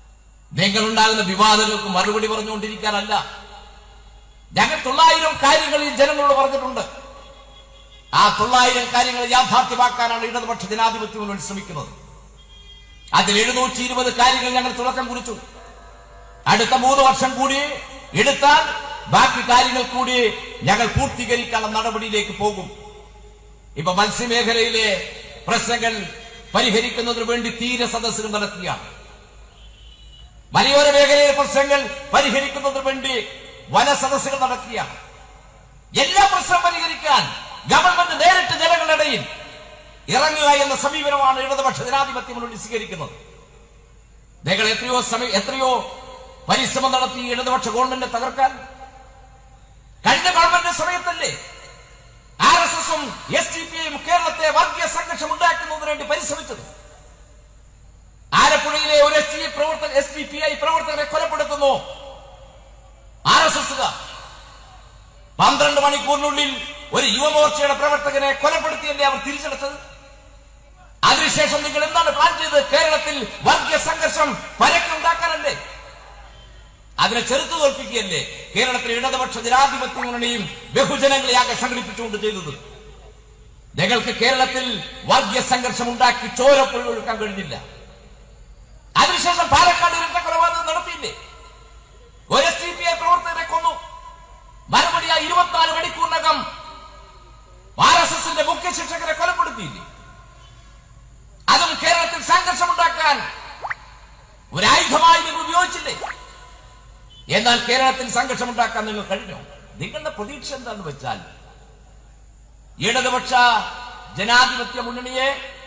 നിങ്ങളുണ്ടാകുന്ന വിവാദങ്ങൾക്ക് മറുപടി പറഞ്ഞുകൊണ്ടിരിക്കാനല്ല ഞങ്ങൾ തൊള്ളായിരം കാര്യങ്ങൾ ഈ ജനങ്ങളോട് പറഞ്ഞിട്ടുണ്ട് ആ തൊള്ളായിരം കാര്യങ്ങൾ യാഥാർത്ഥ്യമാക്കാനാണ് ഇടതുപക്ഷ ജനാധിപത്യ മുന്നണി ശ്രമിക്കുന്നത് അതിൽ എഴുന്നൂറ്റി ഇരുപത് കാര്യങ്ങൾ ഞങ്ങൾ തുടക്കം കുറിച്ചു അടുത്ത മൂന്ന് വർഷം കൂടി എടുത്താൽ ബാക്കി കാര്യങ്ങൾ കൂടി ഞങ്ങൾ പൂർത്തീകരിക്കാനുള്ള നടപടിയിലേക്ക് പോകും ഇപ്പൊ മത്സ്യമേഖലയിലെ പ്രശ്നങ്ങൾ പരിഹരിക്കുന്നതിന് വേണ്ടി തീര സദസ്സുകൾ നടത്തുകയാണ് മലയോര മേഖലയിലെ പ്രശ്നങ്ങൾ പരിഹരിക്കുന്നതിന് വേണ്ടി വനസദസ്സുകൾ നടക്കുകയാണ് എല്ലാ പ്രശ്നം പരിഹരിക്കാൻ ഗവൺമെന്റ് നേരിട്ട് ജനങ്ങളുടെ ഇടയിൽ ഇറങ്ങുക എന്ന സമീപനമാണ് ഇടതുപക്ഷ ജനാധിപത്യ മുന്നണി സ്വീകരിക്കുന്നത് നിങ്ങൾ എത്രയോ സമയം എത്രയോ പരിശ്രമം നടത്തി ഈ ഇടതുപക്ഷ ഗവൺമെന്റിനെ തകർക്കാൻ കഴിഞ്ഞ ഗവൺമെന്റ് സമയത്തല്ലേ ആർ എസ് എസും എസ് ഡി പി ഐയും കേരളത്തെ വർഗീയ സംഘർഷം ഉണ്ടാക്കുന്നതിന് വേണ്ടി പരിശ്രമിച്ചത് ആലപ്പുഴയിലെ ഒരു എസ് ഡി പ്രവർത്തക എസ് ഡി പി ഐ പ്രവർത്തകരെ കൊലപ്പെടുത്തുന്നു ആർ എസ് എസുകാർ പന്ത്രണ്ട് മണിക്കൂറിനുള്ളിൽ ഒരു യുവമോർച്ചയുടെ പ്രവർത്തകനെ കൊലപ്പെടുത്തിയല്ലേ അവർ തിരിച്ചെടുത്തത് അതിനുശേഷം നിങ്ങൾ എന്താണ് പ്ലാൻ ചെയ്തത് കേരളത്തിൽ വർഗീയ സംഘർഷം പരക്കുണ്ടാക്കാനല്ലേ അതിനെ ചെറുത്തു തോൽപ്പിക്കുകയല്ലേ കേരളത്തിലെ ഇടതുപക്ഷ ജനാധിപത്യ മുന്നണിയും ബഹുജനങ്ങളെ ആകെ സംഘടിപ്പിച്ചുകൊണ്ട് ചെയ്തത് ഞങ്ങൾക്ക് കേരളത്തിൽ വർഗീയ സംഘർഷം ഉണ്ടാക്കി ചോരപ്പൊഴി ഒഴുക്കാൻ കഴിഞ്ഞില്ല അതിനുശേഷം പാലക്കാട് ഇരട്ട കൊലപാതകം നടത്തിയില്ലേ ഒരു എസ് ഡി പി ഐ പ്രവർത്തകരെ കൊന്നു മറുപടിയായി ഇരുപത്തിനാല് മണിക്കൂറിനകം ആർ എസ് എസിന്റെ മുഖ്യ ശിക്ഷകരെ കൊലപ്പെടുത്തിയില്ലേ അതും കേരളത്തിൽ സംഘർഷമുണ്ടാക്കാൻ ഒരായുധമായി നിങ്ങൾ ഉപയോഗിച്ചില്ലേ എന്നാൽ കേരളത്തിൽ സംഘർഷമുണ്ടാക്കാൻ നിങ്ങൾ കഴിഞ്ഞു നിങ്ങളുടെ പ്രതീക്ഷ എന്താന്ന് വെച്ചാൽ ഇടതുപക്ഷ ജനാധിപത്യ മുന്നണിയെ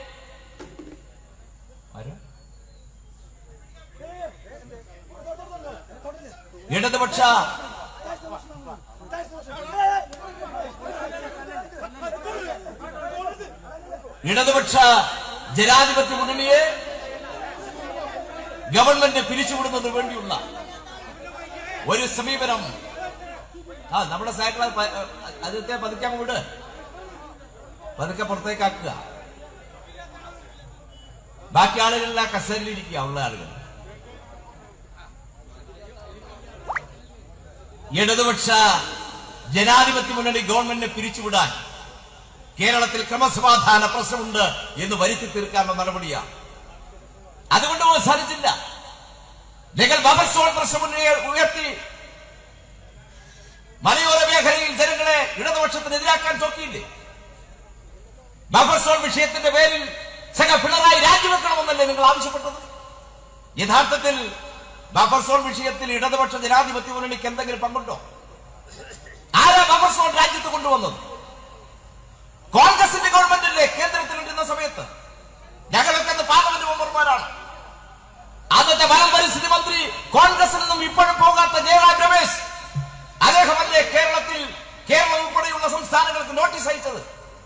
ആരാ? ഇടതുപക്ഷ ഇടതുപക്ഷ ജനാധിപത്യ മുന്നണിയെ ഗവൺമെന്റ് പിരിച്ചുവിടുന്നതിന് വേണ്ടിയുള്ള ഒരു സമീപനം ആ നമ്മുടെ സൈക്കിൾ അതിലത്തെ പതുക്കെ അങ്ങ് വിട് പതുക്കെ പുറത്തേക്കാക്കുക ബാക്കി ആളുകളെല്ലാം കസേരയിലിരിക്കുക ഉള്ള ആളുകൾ ഇടതുപക്ഷ ജനാധിപത്യ മുന്നണി ഗവൺമെന്റിനെ പിരിച്ചുവിടാൻ കേരളത്തിൽ ക്രമസമാധാന പ്രശ്നമുണ്ട് എന്ന് വരുത്തി തീർക്കാനുള്ള നടപടിയാണ് അതുകൊണ്ട് പോകാൻ സാധിച്ചില്ല നിങ്ങൾ ബഫർ സോൺ പ്രശ്നം ഉന്നയ- ഉയർത്തി മലയോര മേഖലയിൽ ജനങ്ങളെ ഇടതുപക്ഷത്തിനെതിരാക്കാൻ നോക്കിയില്ലേ ബഫർ സോൺ വിഷയത്തിന്റെ പേരിൽ സഖ പിണറായി രാജിവെക്കണമെന്നല്ലേ നിങ്ങൾ ആവശ്യപ്പെട്ടത് യഥാർത്ഥത്തിൽ ബഫർ സോൺ വിഷയത്തിൽ ഇടതുപക്ഷ ജനാധിപത്യ മുന്നണിക്ക് എന്തെങ്കിലും പങ്കുണ്ടോ ആരാ ബഫർ സോൺ രാജ്യത്ത് കൊണ്ടുവന്നത് കോൺഗ്രസിന്റെ ഗവൺമെന്റില്ലേ കേന്ദ്രത്തിലിരുന്ന സമയത്ത് ഞങ്ങളൊക്കെ അന്ന് പാർലമെന്റ് മെമ്പർമാരാണ് അന്നത്തെ വനം പരിസ്ഥിതി മന്ത്രി കോൺഗ്രസിൽ നിന്നും ഇപ്പോഴും പോകാത്ത ജയറാം രമേശ് അദ്ദേഹമല്ലേ കേരളത്തിൽ കേരളം ഉൾപ്പെടെയുള്ള സംസ്ഥാനങ്ങൾക്ക് നോട്ടീസ് അയച്ചത്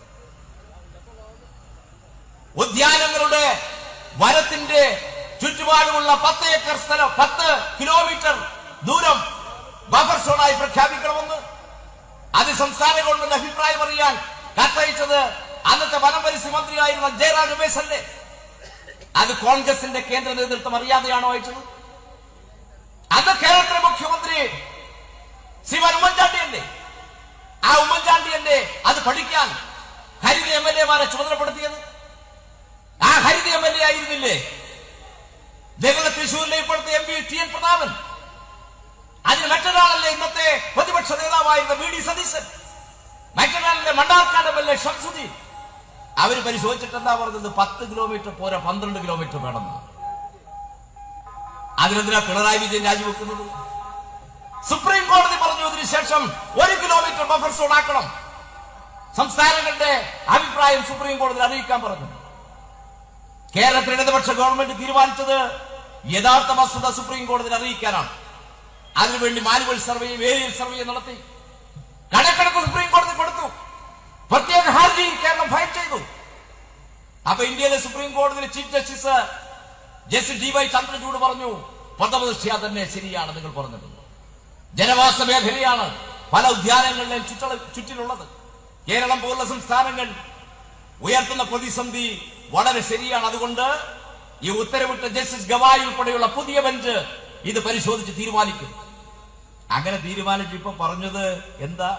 ഉദ്യാനങ്ങളുടെ വനത്തിന്റെ ചുറ്റുപാടുമുള്ള പത്ത് ഏക്കർ സ്ഥലം പത്ത് കിലോമീറ്റർ ദൂരം ബഫർ സോണായി പ്രഖ്യാപിക്കണമെന്ന് അത് സംസ്ഥാന ഗവൺമെന്റ് അഭിപ്രായം അറിയാൻ കത്തയച്ചത് അന്നത്തെ വനം പരിസ്ഥിതി മന്ത്രിയായിരുന്ന ജയറാം രമേശ് അല്ലേ അത് കോൺഗ്രസിന്റെ കേന്ദ്ര നേതൃത്വം അറിയാതെയാണോ അയച്ചത് അത് കേരളത്തിലെ മുഖ്യമന്ത്രി ശ്രീമാൻ ഉമ്മൻചാണ്ടിയല്ലേ ആ ഉമ്മൻചാണ്ടിയല്ലേ അത് പഠിക്കാൻ ഹരിത എം എൽ എമാരെ ചുമതലപ്പെടുത്തിയത് ആ ഹരിത എം എൽ എ ആയിരുന്നില്ലേ ഞങ്ങളുടെ തൃശൂരിലെ ഇപ്പോഴത്തെ M P T N Prathapan അതിന് മറ്റൊരാളല്ലേ ഇന്നത്തെ പ്രതിപക്ഷ നേതാവായിരുന്ന വി ഡി സതീശൻ മറ്റൊരാളല്ലേ Mannarkkad M L A Shamsuddin അവര് പരിശോധിച്ചിട്ട് എന്താ പറഞ്ഞത് പത്ത് കിലോമീറ്റർ പോരാ പന്ത്രണ്ട് കിലോമീറ്റർ വേണമെന്ന് അതിനെന്തിനാ പിണറായി വിജയൻ രാജിവെക്കുന്നത് സുപ്രീം കോടതി പറഞ്ഞു അതിനു ശേഷം ഒരു കിലോമീറ്റർ ബഫർ സോൺ ആക്കണം സംസ്ഥാനങ്ങളുടെ അഭിപ്രായം സുപ്രീം കോടതി അറിയിക്കാൻ പറഞ്ഞു കേരളത്തിൽ ഇടതുപക്ഷ ഗവൺമെന്റ് തീരുമാനിച്ചത് യഥാർത്ഥ വസ്തുത സുപ്രീം കോടതിയിൽ അറിയിക്കാനാണ് അതിനുവേണ്ടി മാനുവൽ സർവേയും ഏരിയൽ സർവേയും നടത്തി കണക്കെടുപ്പ് സുപ്രീം കോടതി കൊടുത്തു പ്രത്യേക ഹർജി കേരളം ഫയൽ ചെയ്തു അപ്പൊ ഇന്ത്യയിലെ സുപ്രീം കോടതിയിലെ chief justice justice D Y Chandrachud പറഞ്ഞു പ്രഥമദൃഷ്ട്യാ തന്നെ ശരിയാണ് നിങ്ങൾ പറഞ്ഞത് ജനവാസ മേഖലയാണ് പല ഉദ്യാനങ്ങളിലെയും ചുറ്റള ചുറ്റിലുള്ളത് കേരളം പോലുള്ള സംസ്ഥാനങ്ങൾ ഉയർത്തുന്ന പ്രതിസന്ധി വളരെ ശരിയാണ് അതുകൊണ്ട് ഈ ഉത്തരവിട്ട ജസ്റ്റിസ് ഗവായി ഉൾപ്പെടെയുള്ള പുതിയ ബെഞ്ച് ഇത് പരിശോധിച്ച് തീരുമാനിക്കും അങ്ങനെ തീരുമാനിച്ച് ഇപ്പൊ പറഞ്ഞത് എന്താ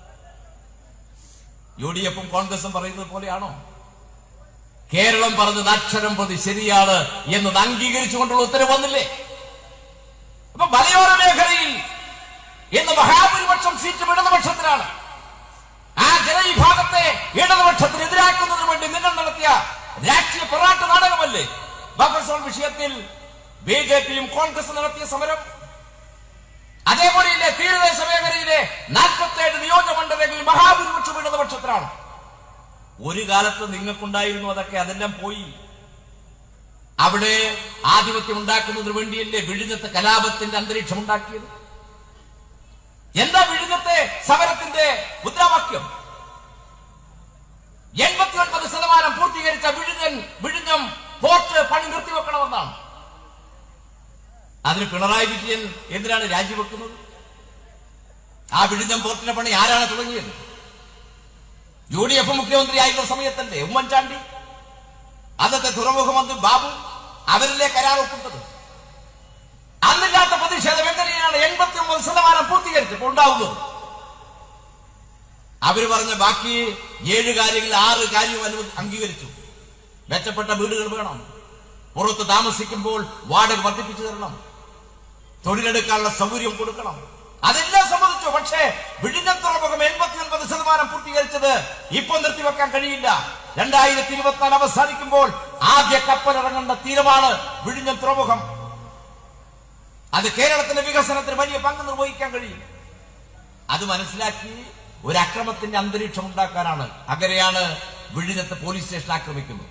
യു ഡി എഫും കോൺഗ്രസും പറയുന്നത് പോലെയാണോ കേരളം പറഞ്ഞത് അക്ഷരം പ്രതി ശരിയാണ് എന്നത് അംഗീകരിച്ചുകൊണ്ടുള്ള ഉത്തരവ് വന്നില്ലേ അപ്പൊ മലയോര മേഖലയിൽ ഇന്ന് മഹാഭൂരിപക്ഷം സീറ്റും ഇടതുപക്ഷത്തിനാണ് ആ ജനവിഭാഗത്തെ ഇടതുപക്ഷത്തിന് എതിരാക്കുന്നതിന് വേണ്ടി നിങ്ങൾ നടത്തിയ രാഷ്ട്രീയ പൊറാട്ട് നാടകമല്ലേ ബഫർ സോൺ വിഷയത്തിൽ ബി ജെ പിയും കോൺഗ്രസും നടത്തിയ സമരം അതേപോലെയില്ലേ തീരദേശ മേഖലയിലെ നാൽപ്പത്തേഴ് നിയോജക മണ്ഡലങ്ങളിൽ മഹാഭൂരിപക്ഷം ഇടതുപക്ഷത്തിനാണ് ഒരു കാലത്ത് നിങ്ങൾക്കുണ്ടായിരുന്നു അതൊക്കെ അതെല്ലാം പോയി അവിടെ ആധിപത്യം ഉണ്ടാക്കുന്നതിന് വേണ്ടിയല്ലേ വിഴിഞ്ഞത്തെ കലാപത്തിന്റെ അന്തരീക്ഷം ഉണ്ടാക്കിയത് എന്താ വിഴിഞ്ഞത്തെ സമരത്തിന്റെ മുദ്രാവാക്യം എൺപത്തി ഒൻപത് ശതമാനം പൂർത്തീകരിച്ച വിഴിഞ്ഞൻ വിഴിഞ്ഞം പോർട്ട് പണി നിർത്തിവെക്കണമെന്നാണ് അതിന് പിണറായി വിജയൻ എന്തിനാണ് രാജിവെക്കുന്നത് ആ വിഴിഞ്ഞം പോർട്ടിന്റെ പണി ആരാണ് തുടങ്ങിയത് യു ഡി എഫ് മുഖ്യമന്ത്രിയായിരുന്ന സമയത്തല്ലേ ഉമ്മൻചാണ്ടി അന്നത്തെ തുറമുഖ മന്ത്രി ബാബു അവരിലെ കരാർ ഒപ്പിട്ടത് അന്നില്ലാത്ത പ്രതിഷേധം എങ്ങനെയാണ് എൺപത്തി ഒമ്പത് ശതമാനം പൂർത്തീകരിച്ചപ്പോൾ ഉണ്ടാവുന്നത് അവര് പറഞ്ഞ ബാക്കി ഏഴ് കാര്യങ്ങളിൽ ആറ് കാര്യവും അനുവദി അംഗീകരിച്ചു മെച്ചപ്പെട്ട വീടുകൾ വേണം പുറത്ത് താമസിക്കുമ്പോൾ വാടക വർദ്ധിപ്പിച്ചു തരണം തൊഴിലെടുക്കാനുള്ള സൗകര്യം കൊടുക്കണം അതെല്ലാം സമ്മതിച്ചു പക്ഷേ വിഴിഞ്ഞം തുറമുഖം എൺപത്തി ഒൻപത് ശതമാനം പൂർത്തീകരിച്ചത് ഇപ്പൊ നിർത്തിവെക്കാൻ കഴിയില്ല രണ്ടായിരത്തി ഇരുപത്തിനാല് അവസാനിക്കുമ്പോൾ ആദ്യ കപ്പൽ ഇറങ്ങേണ്ട തീരമാണ് വിഴിഞ്ഞം തുറമുഖം അത് കേരളത്തിന്റെ വികസനത്തിന് വലിയ പങ്ക് നിർവഹിക്കാൻ കഴിയും അത് മനസ്സിലാക്കി ഒരു അക്രമത്തിന്റെ അന്തരീക്ഷം ഉണ്ടാക്കാനാണ് അങ്ങനെയാണ് വിഴിഞ്ഞത്തെ പോലീസ് സ്റ്റേഷൻ ആക്രമിക്കുന്നത്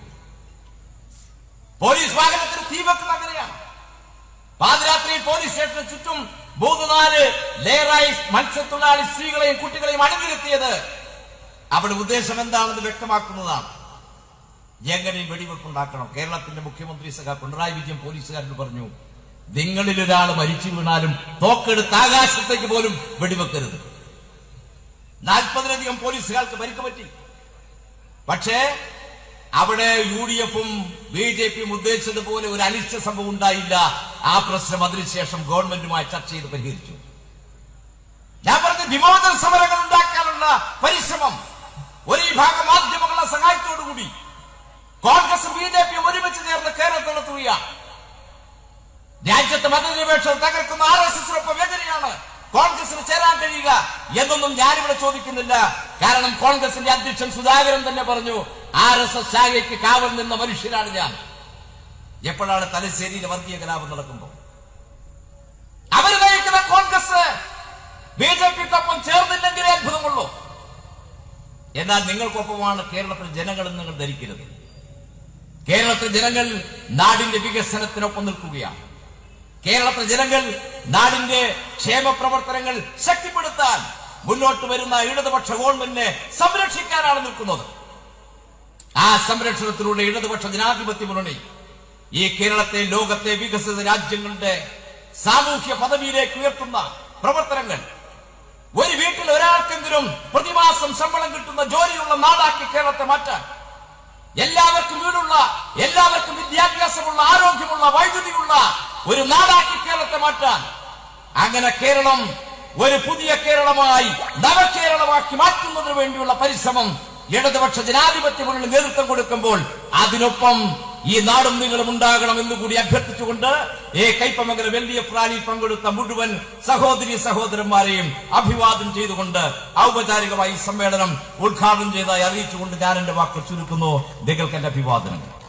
പോലീസ് വാഹനത്തിന് തീ വെക്കുന്നത് അങ്ങനെയാണ് പാതിരാത്രിയിൽ പോലീസ് സ്റ്റേഷന് ചുറ്റും മൂന്ന് നാല് ലേറായി മത്സ്യത്തൊഴിലാളി സ്ത്രീകളെയും കുട്ടികളെയും അണിനിരത്തിയത് അവിടെ ഉദ്ദേശം എന്താണെന്ന് വ്യക്തമാക്കുന്നതാണ് എങ്ങനെയും വെടിവെപ്പുണ്ടാക്കണം കേരളത്തിന്റെ മുഖ്യമന്ത്രി സഖ പിണറായി വിജയൻ പോലീസുകാരോട് പറഞ്ഞു നിങ്ങളിൽ ഒരാൾ മരിച്ചു വീണാലും തോക്കെടുത്ത് ആകാശത്തേക്ക് പോലും വെടിവെക്കരുത് നാൽപ്പതിലധികം പോലീസുകാർക്ക് പരിക്ക് പറ്റി പക്ഷേ അവിടെ യു ഡി എഫും ബി ജെ പിയും ഉദ്ദേശിച്ചതുപോലെ ഒരു അനിഷ്ട സംഭവം ഉണ്ടായില്ല ആ പ്രശ്നം അതിനുശേഷം ഗവൺമെന്റുമായി ചർച്ച ചെയ്ത് പരിഹരിച്ചു ഞാൻ പറഞ്ഞ വിമോചന സമരങ്ങൾ ഉണ്ടാക്കാനുള്ള പരിശ്രമം ഒരു വിഭാഗം മാധ്യമങ്ങളുടെ സഹായത്തോടുകൂടി കോൺഗ്രസും ബി ജെ പിയും ഒരുമിച്ച് ചേർന്ന് കേരളത്തിൽ നടത്തുകയാണ് രാജ്യത്തെ മതനിരപേക്ഷ തകർക്കുന്ന ആർ എസ് എസിനൊപ്പം എങ്ങനെയാണ് കോൺഗ്രസിന് ചേരാൻ കഴിയുക എന്നൊന്നും ഞാനിവിടെ ചോദിക്കുന്നില്ല കാരണം കോൺഗ്രസിന്റെ അധ്യക്ഷൻ സുധാകരൻ തന്നെ പറഞ്ഞു ആർ എസ് എസ് ശാഖയ്ക്ക് കാവൽ നിന്ന മനുഷ്യനാണ് ഞാൻ എപ്പോഴാണ് തലശ്ശേരിയിലെ വർഗീയ കലാപം നടക്കുമ്പോൾ അവർ നയിക്കുന്ന കോൺഗ്രസ് ബി ജെ പിക്കൊപ്പം ചേർന്നില്ലെങ്കിലേ അത്ഭുതമുള്ളൂ എന്നാൽ നിങ്ങൾക്കൊപ്പമാണ് കേരളത്തിലെ ജനങ്ങളെന്ന് നിങ്ങൾ ധരിക്കരുത് കേരളത്തിലെ ജനങ്ങൾ നാടിന്റെ വികസനത്തിനൊപ്പം നിൽക്കുകയാണ് കേരളത്തിലെ ജനങ്ങൾ നാടിന്റെ ക്ഷേമ പ്രവർത്തനങ്ങൾ ശക്തിപ്പെടുത്താൻ മുന്നോട്ട് വരുന്ന ഇടതുപക്ഷ ഗവൺമെന്റിനെ സംരക്ഷിക്കാനാണ് നിൽക്കുന്നത് ആ സംരക്ഷണത്തിലൂടെ ഇടതുപക്ഷ ജനാധിപത്യ മുന്നണി ഈ കേരളത്തെ ലോകത്തെ വികസിത രാജ്യങ്ങളുടെ സാമൂഹ്യ പദവിയിലേക്ക് ഉയർത്തുന്ന പ്രവർത്തനങ്ങൾ ഒരു വീട്ടിൽ ഒരാൾക്കെങ്കിലും പ്രതിമാസം ശമ്പളം കിട്ടുന്ന ജോലിയുള്ള നാടാക്കി കേരളത്തെ മാറ്റാൻ എല്ലാവർക്കും വീടുള്ള എല്ലാവർക്കും വിദ്യാഭ്യാസമുള്ള ആരോഗ്യമുള്ള വൈദ്യുതിയുള്ള ഒരു നാടാക്കി കേരളത്തെ മാറ്റാൻ അങ്ങനെ കേരളം ഒരു പുതിയ കേരളമായി നവകേരളമാക്കി മാറ്റുന്നതിന് വേണ്ടിയുള്ള പരിശ്രമം ഇടതുപക്ഷ ജനാധിപത്യ മുന്നണി നേതൃത്വം കൊടുക്കുമ്പോൾ അതിനൊപ്പം ഈ നാടും നിങ്ങളും ഉണ്ടാകണം എന്നുകൂടി അഭ്യർത്ഥിച്ചുകൊണ്ട് ഈ കൈപ്പമംഗലം എൽ ഡി എഫ് റാലിയിൽ പങ്കെടുത്ത മുഴുവൻ സഹോദരി സഹോദരന്മാരെയും അഭിവാദം ചെയ്തുകൊണ്ട് ഔപചാരികമായി ഈ സമ്മേളനം ഉദ്ഘാടനം ചെയ്തതായി അറിയിച്ചുകൊണ്ട് ഞാൻ എന്റെ വാക്കുകൾ ചുരുക്കുന്നു നിങ്ങൾക്ക് എന്റെ അഭിവാദനങ്ങൾ